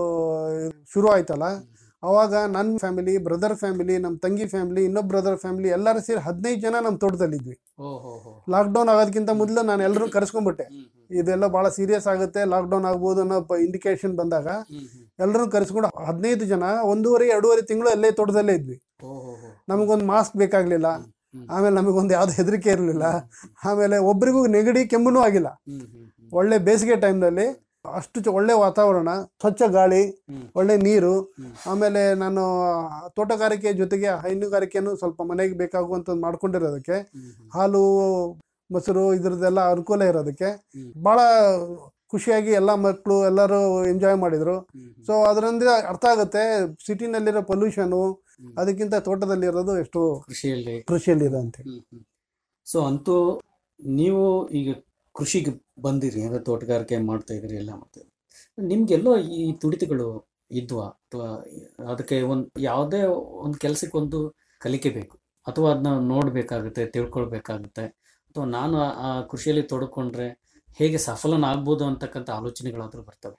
ಶುರು ಆಯ್ತಲ್ಲ ಅವಾಗ ನನ್ನ ಫ್ಯಾಮಿಲಿ ಬ್ರದರ್ ಫ್ಯಾಮಿಲಿ ನಮ್ಮ ತಂಗಿ ಫ್ಯಾಮಿಲಿ ಇನ್ನೊಬ್ಬ ಬ್ರದರ್ ಫ್ಯಾಮಿಲಿ ಎಲ್ಲರೂ ಸೇರಿ ಹದಿನೈದು ಜನ ನಮ್ಮ ತೋಟದಲ್ಲಿದ್ವಿ ಓಹೋ ಹೋ ಲಾಕ್ಡೌನ್ ಆಗೋದಕ್ಕಿಂತ ಮೊದಲು ನಾನು ಎಲ್ಲರೂ ಕರೆಸ್ಕೊಂಡ್ಬಿಟ್ಟೆ ಇದೆಲ್ಲ ಭಾಳ ಸೀರಿಯಸ್ ಆಗುತ್ತೆ ಲಾಕ್ಡೌನ್ ಆಗ್ಬೋದು ಅನ್ನೋ ಇಂಡಿಕೇಶನ್ ಬಂದಾಗ ಎಲ್ಲರೂ ಕರೆಸ್ಕೊಂಡು ಹದಿನೈದು ಜನ ಒಂದೂವರೆ ಎರಡೂವರೆ ತಿಂಗಳು ಅಲ್ಲೇ ತೋಟದಲ್ಲೇ ಇದ್ವಿ ಓಹೋ ಹೋ ನಮಗೊಂದು ಮಾಸ್ಕ್ ಬೇಕಾಗ್ಲಿಲ್ಲ ಆಮೇಲೆ ನಮಗೊಂದು ಯಾವ್ದು ಹೆದರಿಕೆ ಇರಲಿಲ್ಲ ಆಮೇಲೆ ಒಬ್ರಿಗೂ ನೆಗಡಿ ಕೆಮ್ಮುನೂ ಆಗಿಲ್ಲ ಒಳ್ಳೆ ಬೇಸಿಗೆ ಟೈಮ್ನಲ್ಲಿ ಅಷ್ಟು ಚ- ಒಳ್ಳೆ ವಾತಾವರಣ ಸ್ವಚ್ಛ ಗಾಳಿ ಹ್ಮ್. ಒಳ್ಳೆ ನೀರು ಹ್ಮ್. ಆಮೇಲೆ ನಾನು ತೋಟಗಾರಿಕೆ ಜೊತೆಗೆ ಹೈನುಗಾರಿಕೆಯನ್ನು ಸ್ವಲ್ಪ ಮನೆಗೆ ಬೇಕಾಗುವಂಥದ್ದು ಮಾಡ್ಕೊಂಡಿರೋದಕ್ಕೆ ಹ್ಮ್, ಹ್ಮ್. ಹಾಲು ಮೊಸರು ಇದ್ರದ್ದೆಲ್ಲ ಅನುಕೂಲ ಇರೋದಕ್ಕೆ ಹ್ಮ್. ಭಾಳ ಖುಷಿಯಾಗಿ ಎಲ್ಲ ಮಕ್ಕಳು ಎಲ್ಲರೂ ಎಂಜಾಯ್ ಮಾಡಿದರು ಹ್ಮ್, ಹ್ಮ್. ಸೊ ಅದರಿಂದ ಅರ್ಥ ಆಗುತ್ತೆ ಸಿಟಿನಲ್ಲಿರೋ ಪೊಲ್ಯೂಷನು ಹ್ಮ್. ಅದಕ್ಕಿಂತ ತೋಟದಲ್ಲಿರೋದು ಎಷ್ಟು ಕೃಷಿಯಲ್ಲಿ ಕೃಷಿಯಲ್ಲಿದೆ ಅಂತ ಸೊ ಅಂತೂ ನೀವು ಈಗ ಕೃಷಿಗೆ ಬಂದಿರಿ ಅಂದ್ರೆ ತೋಟಗಾರಿಕೆ ಮಾಡ್ತಾ ಇದ್ರಿ ಎಲ್ಲ ಮಾಡ್ತಾ ಇದ್ರಿ ನಿಮ್ಗೆಲ್ಲೋ ಈ ತುಡಿತಗಳು ಇದ್ವಾ ಅಥವಾ ಅದಕ್ಕೆ ಒಂದು ಯಾವುದೇ ಒಂದು ಕೆಲಸಕ್ಕೆ ಒಂದು ಕಲಿಕೆ ಬೇಕು ಅಥವಾ ಅದನ್ನ ನೋಡ್ಬೇಕಾಗುತ್ತೆ ತಿಳ್ಕೊಳ್ಬೇಕಾಗುತ್ತೆ ಅಥವಾ ನಾನು ಆ- ಆ ಕೃಷಿಯಲ್ಲಿ ತೊಡ್ಕೊಂಡ್ರೆ ಹೇಗೆ ಸಫಲನಾಗ್ಬೋದು ಅಂತಕ್ಕಂಥ ಆಲೋಚನೆಗಳಾದ್ರೂ ಬರ್ತವೆ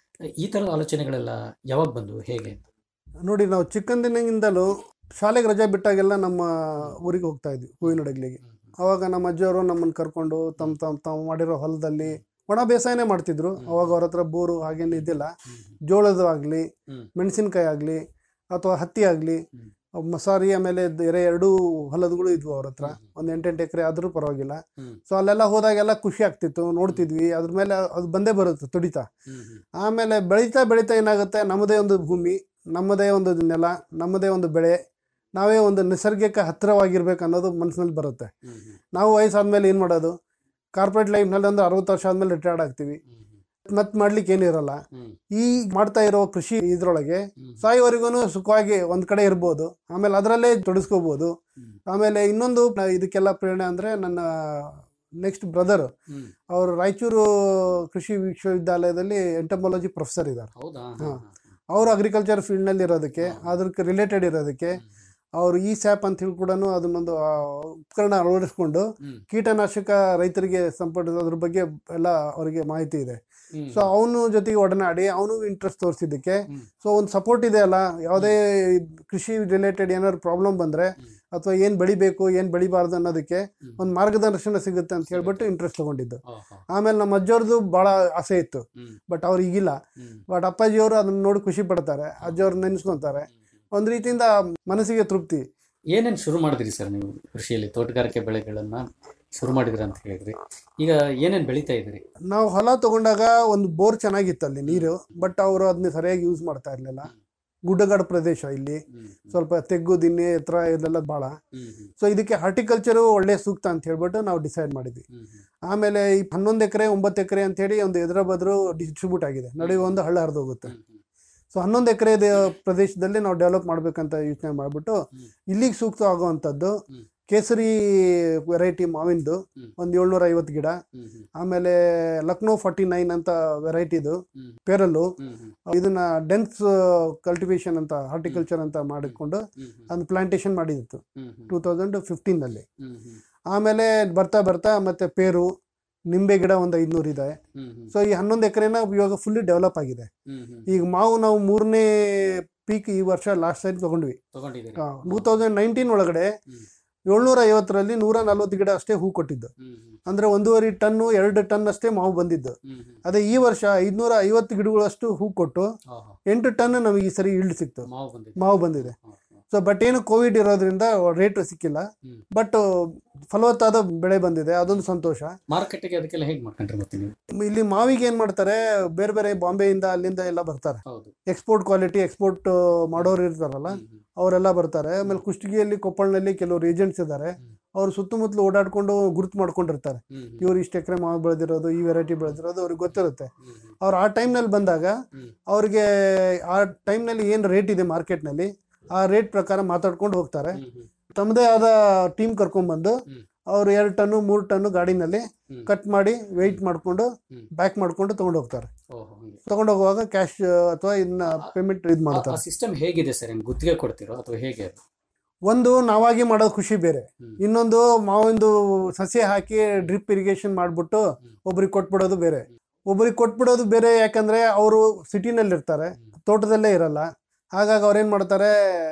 ಈ ಥರದ ಆಲೋಚನೆಗಳೆಲ್ಲ ಯಾವಾಗ ಬಂದವು ಹೇಗೆ ಅಂತ ನೋಡಿ ನಾವು ಚಿಕ್ಕಂದಿನಿಂದಲೂ ಶಾಲೆಗೆ ರಜೆ ಬಿಟ್ಟಾಗೆಲ್ಲ ನಮ್ಮ ಊರಿಗೆ ಹೋಗ್ತಾ ಇದ್ವಿ ಹೂವಿನ ಹಡಗ್ಲಿಗೆ ಅವಾಗ ನಮ್ಮ ಅಜ್ಜಿಯವರು ನಮ್ಮನ್ನು ಕರ್ಕೊಂಡು ತಮ್ಮ ತಮ್ಮ ತಾವು ಮಾಡಿರೋ ಹೊಲದಲ್ಲಿ ಒಣ ಬೇಸಾಯನೇ ಮಾಡ್ತಿದ್ರು ಅವಾಗ ಅವ್ರ ಹತ್ರ ಬೋರು ಹಾಗೇನು ಇದ್ದಿಲ್ಲ ಜೋಳದ ಆಗಲಿ ಹ್ಮ್. ಮೆಣಸಿನ್ಕಾಯಿ ಆಗಲಿ ಅಥವಾ ಹತ್ತಿ ಆಗಲಿ ಹ್ಮ್. ಮಸಾರಿ ಆಮೇಲೆ ಬೇರೆ ಎರಡೂ ಹೊಲದಗಳು ಇದ್ವು ಅವ್ರ ಹತ್ರ ಒಂದು ಎಂಟೆಂಟು ಎಕರೆ ಆದರೂ ಪರವಾಗಿಲ್ಲ ಹ್ಮ್. ಸೊ ಅಲ್ಲೆಲ್ಲ ಹೋದಾಗೆಲ್ಲ ಖುಷಿ ಆಗ್ತಿತ್ತು ನೋಡ್ತಿದ್ವಿ ಅದ್ರ ಮೇಲೆ ಅದು ಬಂದೇ ಬರುತ್ತೆ ತುಡಿತ ಹ್ಮ್ ಹ್ಮ್ ಆಮೇಲೆ ಬೆಳೀತಾ ಬೆಳೀತಾ ಏನಾಗುತ್ತೆ ನಮ್ಮದೇ ಒಂದು ಭೂಮಿ ನಮ್ಮದೇ ಒಂದು ನೆಲ ನಮ್ಮದೇ ಒಂದು ಬೆಳೆ ನಾವೇ ಒಂದು ನಿಸರ್ಗಕ್ಕೆ ಹತ್ತಿರವಾಗಿರ್ಬೇಕು ಅನ್ನೋದು ಮನಸ್ಸಿನಲ್ಲಿ ಬರುತ್ತೆ ಹ್ಮ್ ಹ್ಮ್ ನಾವು ವಯಸ್ಸಾದ್ಮೇಲೆ ಏನು ಮಾಡೋದು ಕಾರ್ಪೊರೇಟ್ ಲೈಫ್ನಲ್ಲಿ ಒಂದು ಅರವತ್ತು ವರ್ಷ ಆದ್ಮೇಲೆ ರಿಟೈರ್ಡ್ ಆಗ್ತೀವಿ ಹ್ಮ್ ಮತ್ತೆ ಮಾಡ್ಲಿಕ್ಕೆ ಏನಿರಲ್ಲ ಹ್ಮ್ ಈ ಮಾಡ್ತಾ ಇರೋ ಕೃಷಿ ಇದ್ರೊಳಗೆ ಹ್ಮ್ ಸಾಯೋವರೆಗೂ ಸುಖವಾಗಿ ಒಂದ್ ಕಡೆ ಇರ್ಬೋದು ಆಮೇಲೆ ಅದರಲ್ಲೇ ತೊಡಗಿಸ್ಕೋಬಹುದು ಹ್ಮ್. ಆಮೇಲೆ ಇನ್ನೊಂದು ನ- ಇದಕ್ಕೆಲ್ಲ ಪ್ರೇರಣೆ ಅಂದ್ರೆ ನನ್ನ ನೆಕ್ಸ್ಟ್ ಬ್ರದರ್ ಹ್ಮ್ ಅವರು ರಾಯಚೂರು ಕೃಷಿ ವಿಶ್ವವಿದ್ಯಾಲಯದಲ್ಲಿ ಎಂಟಮಾಲಜಿ ಪ್ರೊಫೆಸರ್ ಇದ್ದಾರೆ ಹೌದಾ ಹಾ. ಅವರು ಅಗ್ರಿಕಲ್ಚರ್ ಫೀಲ್ಡ್ನಲ್ಲಿ ಇರೋದಕ್ಕೆ ಅದಕ್ಕೆ ರಿಲೇಟೆಡ್ ಇರೋದಕ್ಕೆ ಅವರು ಈ ಸ್ಯಾಪ್ ಅಂತ ಹೇಳಿ ಕೂಡ ಅದನ್ನೊಂದು ಆ, ಉಪಕರಣ ಅಳವಡಿಸ್ಕೊಂಡು ಹ್ಮ್. ಕೀಟನಾಶಕ ರೈತರಿಗೆ ಸಂಪರ್ಕಿಸೋದ್ರ ಬಗ್ಗೆ ಎಲ್ಲ ಅವರಿಗೆ ಮಾಹಿತಿ ಇದೆ ಹ್ಮ್. ಸೊ ಅವನು ಜೊತೆಗೆ ಒಡನಾಡಿ ಅವನು ಇಂಟ್ರೆಸ್ಟ್ ತೋರಿಸಿದ್ದಕ್ಕೆ ಹ್ಮ್. ಸೊ ಒಂದು ಸಪೋರ್ಟ್ ಇದೆ ಅಲ್ಲ ಯಾವುದೇ ಕೃಷಿ ರಿಲೇಟೆಡ್ ಏನಾದ್ರು ಪ್ರಾಬ್ಲಮ್ ಬಂದ್ರೆ ಹ್ಮ್. ಅಥವಾ ಏನು ಬೆಳಿಬೇಕು ಏನು ಬೆಳಿಬಾರ್ದು ಅನ್ನೋದಕ್ಕೆ ಹ್ಮ್. ಒಂದು ಮಾರ್ಗದರ್ಶನ ಸಿಗುತ್ತೆ ಅಂತ ಹೇಳ್ಬಿಟ್ಟು ಇಂಟ್ರೆಸ್ಟ್ ತಗೊಂಡಿದ್ದು ಆಹಾ. ಆಮೇಲೆ ನಮ್ಮ ಅಜ್ಜವ್ರದ್ದು ಭಾಳ ಆಸೆ ಇತ್ತು ಹ್ಮ್. ಬಟ್ ಅವ್ರು ಈಗಿಲ್ಲ ಹ್ಮ್. ಬಟ್ ಅಪ್ಪಾಜಿಯವರು ಅದನ್ನ ನೋಡಿ ಖುಷಿ ಪಡ್ತಾರೆ ಅಜ್ಜವ್ರು ನೆನೆಸ್ಕೊಂತಾರೆ ಒಂದು ರೀತಿಯಿಂದ ಮನಸ್ಸಿಗೆ ತೃಪ್ತಿ ಏನೇನ್ ಶುರು ಮಾಡಿದ್ರಿ ಸರ್ ನೀವು ಕೃಷಿಯಲ್ಲಿ ತೋಟಗಾರಿಕೆ ಬೆಳೆಗಳನ್ನ ಶುರು ಮಾಡಿದ್ರಿ ಅಂತ ಹೇಳಿದ್ರಿ ಈಗ ಏನೇನ್ ಬೆಳಿತಾ ಇದ್ರಿ ನಾವು ಹೊಲ ತಗೊಂಡಾಗ ಒಂದು ಬೋರ್ ಚೆನ್ನಾಗಿತ್ತು ಅಲ್ಲಿ ನೀರು ಬಟ್ ಅವರು ಅದನ್ನ ಸರಿಯಾಗಿ ಯೂಸ್ ಮಾಡ್ತಾ ಇರಲಿಲ್ಲ ಗುಡ್ಡಗಾಡು ಪ್ರದೇಶ ಇಲ್ಲಿ ಹ್ಮ್. ಸ್ವಲ್ಪ ತೆಗ್ಗು ದಿನ್ನೆ ಎತ್ತರ ಇದೆಲ್ಲ ಭಾಳ ಹ್ಮ್. ಹ್ಮ್. ಸೊ ಇದಕ್ಕೆ ಹಾರ್ಟಿಕಲ್ಚರು ಒಳ್ಳೆ ಸೂಕ್ತ ಅಂತ ಹೇಳ್ಬಿಟ್ಟು ನಾವು ಡಿಸೈಡ್ ಮಾಡಿದ್ವಿ ಹ್ಮ್. ಹ್ಮ್. ಆಮೇಲೆ ಈ ಹನ್ನೊಂದು ಎಕರೆ ಒಂಬತ್ತು ಎಕರೆ ಅಂತೇಳಿ ಒಂದು ಎದುರ ಬದ್ರು ಡಿಸ್ಟ್ರಿಬ್ಯೂಟ್ ಆಗಿದೆ ನಡುವೆ ಒಂದು ಹಳ್ಳ ಹರಿದು ಹೋಗುತ್ತೆ ಹ್ಮ್. ಹ್ಮ್. ಸೊ ಹನ್ನೊಂದು ಎಕರೆ ಪ್ರದೇಶದಲ್ಲಿ ನಾವು ಡೆವಲಪ್ ಮಾಡ್ಬೇಕಂತ ಯೋಚನೆ ಮಾಡಿಬಿಟ್ಟು ಹ್ಮ್. ಇಲ್ಲಿಗೆ ಸೂಕ್ತ ಆಗುವಂಥದ್ದು ಹ್ಮ್. ಕೇಸರಿ ವೆರೈಟಿ ಮಾವಿಂದು ಹ್ಮ್. ಒಂದು ಏಳ್ನೂರ ಐವತ್ತು ಗಿಡ ಹ್ಮ್. ಹ್ಮ್. ಆಮೇಲೆ ಲಕ್ನೋ ಫಾರ್ಟಿ ನೈನ್ ಅಂತ ವೆರೈಟಿದು ಹ್ಮ್. ಪೇರಲ್ಲು ಹ್ಮ್. ಹ್ಮ್. ಇದನ್ನ ಡೆನ್ಸ್ ಕಲ್ಟಿವೇಶನ್ ಅಂತ ಹಾರ್ಟಿಕಲ್ಚರ್ ಅಂತ ಮಾಡಿಕೊಂಡು ಹ್ಮ್. ಹ್ಮ್. ಅದನ್ನ ಪ್ಲಾಂಟೇಶನ್ ಮಾಡಿತ್ತು ಹ್ಮ್. ಹ್ಮ್. ಟೂ ತೌಸಂಡ್ ಫಿಫ್ಟೀನಲ್ಲಿ ಹ್ಮ್. ಹ್ಮ್. ಆಮೇಲೆ ಬರ್ತಾ ಬರ್ತಾ ಮತ್ತೆ ಪೇರು ನಿಂಬೆ ಗಿಡ ಒಂದು ಐದುನೂರು ಇದೆ ಹ್ಮ್. ಹ್ಮ್. ಸೊ ಈ ಹನ್ನೊಂದು ಎಕರೆನ ಇವಾಗ ಫುಲ್ಲಿ ಡೆವಲಪ್ ಆಗಿದೆ ಹ್ಮ್. ಹ್ಮ್. ಈಗ ಮಾವು ನಾವು ಮೂರನೇ ಪೀಕ್ ಈ ವರ್ಷ ಲಾಸ್ಟ್ ಟೈಮ್ ತಗೊಂಡ್ವಿ ತಗೊಂಡಿದ್ದೀರಿ ಟೂ ತೌಸಂಡ್ ನೈನ್ಟೀನ್ ಒಳಗಡೆ ಹ್ಮ್. ಏಳ್ನೂರ ಐವತ್ತರಲ್ಲಿ ನೂರ ನಲ್ವತ್ತು ಗಿಡ ಅಷ್ಟೇ ಹೂ ಕೊಟ್ಟಿದ್ದು ಹ್ಮ್. ಹ್ಮ್. ಅಂದ್ರೆ ಒಂದೂವರೆ ಟನ್ನು ಎರಡು ಟನ್ ಅಷ್ಟೇ ಮಾವು ಬಂದಿದ್ದು ಹ್ಮ್. ಹ್ಮ್. ಅದೇ ಈ ವರ್ಷ ಐದ್ನೂರ ಐವತ್ತು ಗಿಡಗಳಷ್ಟು ಹೂ ಕೊಟ್ಟು ಆಹಾ. ಎಂಟು ಟನ್ ನಮಗೆ ಈ ಸರಿ ಇಳ್ದು ಸಿಕ್ತು ಮಾವು ಬಂದಿದೆ ಮಾವು ಬಂದಿದೆ ಹಾ, ಹಾ. ಸೊ ಬಟ್ ಏನು ಕೋವಿಡ್ ಇರೋದ್ರಿಂದ ರೇಟ್ ಸಿಕ್ಕಿಲ್ಲ ಹ್ಮ್. ಬಟ್ ಫಲವತ್ತಾದ ಬೆಳೆ ಬಂದಿದೆ ಅದೊಂದು ಸಂತೋಷ ಮಾರುಕಟ್ಟೆಗೆ ಅದಕ್ಕೆಲ್ಲ ಹೇಗ್ ಮಾಡ್ಕೊಂಡ್ರಿ ಮತ್ತೆ ನೀವು ಇಲ್ಲಿ ಮಾವಿಗೆ ಏನ್ ಮಾಡ್ತಾರೆ ಬೇರೆ ಬೇರೆ ಬಾಂಬೆಯಿಂದ ಅಲ್ಲಿಂದ ಎಲ್ಲ ಬರ್ತಾರೆ ಹೌದು ಎಕ್ಸ್ಪೋರ್ಟ್ ಕ್ವಾಲಿಟಿ ಎಕ್ಸ್ಪೋರ್ಟ್ ಮಾಡೋರು ಇರ್ತಾರಲ್ಲ ಹ್ಮ್. ಹ್ಮ್. ಅವರೆಲ್ಲ ಬರ್ತಾರೆ ಆಮೇಲೆ ಕುಷ್ಟಗಿಯಲ್ಲಿ ಕೊಪ್ಪಳನಲ್ಲಿ ಕೆಲವರು ಏಜೆಂಟ್ಸ್ ಇದ್ದಾರೆ ಹ್ಮ್. ಅವ್ರು ಸುತ್ತಮುತ್ತಲು ಓಡಾಡ್ಕೊಂಡು ಗುರುತು ಮಾಡ್ಕೊಂಡಿರ್ತಾರೆ ಹ್ಮ್. ಹ್ಮ್. ಇವ್ರು ಇಷ್ಟು ಎಕರೆ ಮಾವು ಬೆಳೆದಿರೋದು ಈ ವೆರೈಟಿ ಬೆಳೆದಿರೋದು ಅವ್ರಿಗೆ ಗೊತ್ತಿರುತ್ತೆ ಹ್ಮ್. ಹ್ಮ್. ಅವ್ರು ಆ ಟೈಮ್ನಲ್ಲಿ ಬಂದಾಗ ಹ್ಮ್. ಅವ್ರಿಗೆ ಆ ಟೈಮ್ನಲ್ಲಿ ಏನು ರೇಟ್ ಇದೆ ಮಾರ್ಕೆಟ್ನಲ್ಲಿ ಆ ರೇಟ್ ಪ್ರಕಾರ ಮಾತಾಡ್ಕೊಂಡು ಹೋಗ್ತಾರೆ ಹ್ಮ್. ಹ್ಮ್. ತಮ್ಮದೇ ಆದ ಟೀಮ್ ಕರ್ಕೊಂಡ್ಬಂದು ಹ್ಮ್. ಅವ್ರು ಎರಡು ಟನ್ನು ಮೂರು ಟನ್ನು ಗಾಡಿನಲ್ಲಿ ಹ್ಮ್. ಕಟ್ ಮಾಡಿ ವೆಯ್ಟ್ ಮಾಡಿಕೊಂಡು ಹ್ಮ್. ಬ್ಯಾಕ್ ಮಾಡ್ಕೊಂಡು ತಗೊಂಡು ಹೋಗ್ತಾರೆ ಓಹೋ ಹಂಗೆ ತಗೊಂಡು ಹೋಗುವಾಗ ಕ್ಯಾಶ್ ಅಥವಾ ಇದನ್ನ ಪೇಮೆಂಟ್ ಇದು ಆ ಮಾಡ್ತಾರೆ ಸಿಸ್ಟಮ್ ಹೇಗಿದೆ ಸರ್ ಏನ್ ಗುತ್ತಿಗೆ ಕೊಡ್ತಿರೋ ಅಥವಾ ಹೇಗೆ ಅದು ಒಂದು ನಾವಾಗಿ ಮಾಡೋದು ಖುಷಿ ಬೇರೆ ಹ್ಮ್. ಇನ್ನೊಂದು ಮಾವಿಂದು ಸಸ್ಯ ಹಾಕಿ ಡ್ರಿಪ್ ಇರಿಗೇಷನ್ ಮಾಡಿಬಿಟ್ಟು ಒಬ್ರಿಗೆ ಕೊಟ್ಬಿಡೋದು ಬೇರೆ ಒಬ್ರಿಗೆ ಕೊಟ್ಬಿಡೋದು ಬೇರೆ ಯಾಕಂದ್ರೆ ಅವರು ಸಿಟಿನಲ್ಲಿ ಇರ್ತಾರೆ ತೋಟದಲ್ಲೇ ಇರಲ್ಲ ಹಾಗಾಗಿ ಅವ್ರೇನ್ ಮಾಡ್ತಾರೆ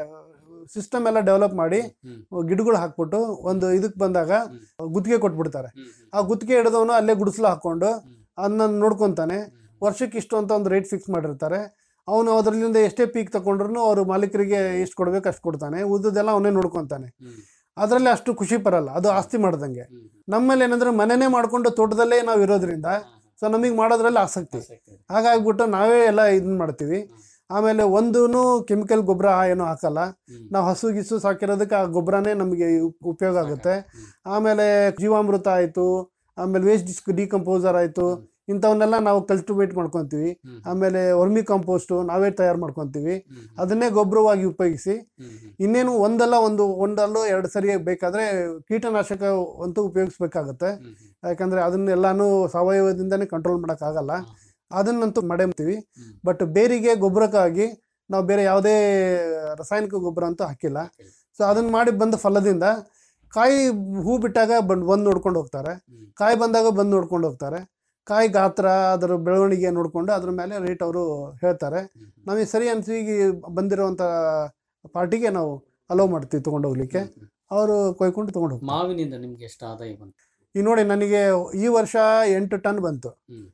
ಸಿಸ್ಟಮ್ ಎಲ್ಲ ಡೆವಲಪ್ ಮಾಡಿ ಹ್ಮ್. ಗಿಡಗಳು ಹಾಕ್ಬಿಟ್ಟು ಒಂದು ಇದಕ್ಕೆ ಬಂದಾಗ ಗುತ್ತಿಗೆ ಕೊಟ್ಬಿಡ್ತಾರೆ ಹ್ಮ್. ಹ್ಮ್. ಆ ಗುತ್ತಿಗೆ ಹಿಡಿದವನು ಅಲ್ಲೇ ಗುಡಿಸ್ಲು ಹಾಕೊಂಡು ಹ್ಮ್. ಅದನ್ನ ನೋಡ್ಕೊಂತಾನೆ ವರ್ಷಕ್ಕೆ ಇಷ್ಟು ಅಂತ ಒಂದು ರೇಟ್ ಫಿಕ್ಸ್ ಮಾಡಿರ್ತಾರೆ ಅವನು ಅದರಿಂದ ಎಷ್ಟೇ ಪೀಕ್ ತಗೊಂಡ್ರು ಅವ್ರ ಮಾಲೀಕರಿಗೆ ಎಷ್ಟು ಕೊಡ್ಬೇಕು ಅಷ್ಟು ಕೊಡ್ತಾನೆ ಉಳಿದದೆಲ್ಲ ಅವನೇ ನೋಡ್ಕೊಂತಾನೆ ಹ್ಮ್. ಅದರಲ್ಲಿ ಅಷ್ಟು ಖುಷಿ ಬರಲ್ಲ ಅದು ಆಸ್ತಿ ಮಾಡ್ದಂಗೆ ಹ್ಮ್. ನಮ್ಮಲ್ಲಿ ಏನಂದ್ರೆ ಮನೆನೇ ಮಾಡ್ಕೊಂಡು ತೋಟದಲ್ಲೇ ನಾವು ಇರೋದ್ರಿಂದ ಸೊ ನಮಗೆ ಮಾಡೋದ್ರಲ್ಲಿ ಆಸಕ್ತಿ ಹಾಗಾಗ್ಬಿಟ್ಟು ನಾವೇ ಎಲ್ಲ ಇದನ್ನ ಮಾಡ್ತೀವಿ ಆಮೇಲೆ ಒಂದೂ ಕೆಮಿಕಲ್ ಗೊಬ್ಬರ ಏನೂ ಹಾಕಲ್ಲ ನಾವು ಹಸು ಗಿಸು ಸಾಕಿರೋದಕ್ಕೆ ಆ ಗೊಬ್ಬರನೇ ನಮಗೆ ಉಪ್- ಉಪಯೋಗ ಆಗುತ್ತೆ ಆಮೇಲೆ ಜೀವಾಮೃತ ಆಯಿತು ಆಮೇಲೆ ವೇಸ್ಟ್ ಡಿಸ್ಕ್ ಡಿಕಂಪೋಸರ್ ಆಯಿತು ಇಂಥವನ್ನೆಲ್ಲ ನಾವು ಕಲ್ಟಿವೇಟ್ ಮಾಡ್ಕೊತೀವಿ ಆಮೇಲೆ ವರ್ಮಿ ಕಂಪೋಸ್ಟು ನಾವೇ ತಯಾರು ಮಾಡ್ಕೊತೀವಿ ಅದನ್ನೇ ಗೊಬ್ಬರವಾಗಿ ಉಪಯೋಗಿಸಿ ಇನ್ನೇನು ಒಂದಲ್ಲ ಒಂದು ಒಂದಲ್ಲೂ ಎರಡು ಸರಿ ಬೇಕಾದರೆ ಕೀಟನಾಶಕ ಅಂತೂ ಉಪಯೋಗಿಸ್ಬೇಕಾಗತ್ತೆ ಯಾಕಂದರೆ ಅದನ್ನೆಲ್ಲಾನು ಸಾವಯವದಿಂದನೇ ಕಂಟ್ರೋಲ್ ಮಾಡೋಕ್ಕಾಗಲ್ಲ ಅದನ್ನಂತೂ ಮಾಡೇಮ್ತೀವಿ ಬಟ್ ಬೇರಿಗೆ ಗೊಬ್ಬರಕ್ಕಾಗಿ ನಾವು ಬೇರೆ ಯಾವುದೇ ರಾಸಾಯನಿಕ ಗೊಬ್ಬರ ಅಂತೂ ಹಾಕಿಲ್ಲ ಸೊ ಅದನ್ನು ಮಾಡಿ ಬಂದ ಫಲದಿಂದ ಕಾಯಿ ಹೂ ಬಿಟ್ಟಾಗ ಬಂದು ಬಂದು ನೋಡ್ಕೊಂಡು ಹೋಗ್ತಾರೆ ಕಾಯಿ ಬಂದಾಗ ಬಂದು ನೋಡ್ಕೊಂಡು ಹೋಗ್ತಾರೆ ಕಾಯಿ ಗಾತ್ರ ಅದರ ಬೆಳವಣಿಗೆ ನೋಡಿಕೊಂಡು ಅದ್ರ ಮೇಲೆ ರೇಟ್ ಅವರು ಹೇಳ್ತಾರೆ ನಮಗೆ ಸರಿ ಅನಿಸಿ ಈಗ ಬಂದಿರೋವಂಥ ಪಾರ್ಟಿಗೆ ನಾವು ಅಲೋ ಮಾಡ್ತೀವಿ ತೊಗೊಂಡು ಹೋಗ್ಲಿಕ್ಕೆ ಅವರು ಕೊಯ್ಕೊಂಡು ತೊಗೊಂಡು ಹೋಗ್ತಾರೆ ಮಾವಿನಿಂದ ನಿಮ್ಗೆ ಎಷ್ಟು ಆದಾಯ ಬಂತು ಈಗ ನೋಡಿ ನನಗೆ ಈ ವರ್ಷ ಎಂಟು ಟನ್ ಬಂತು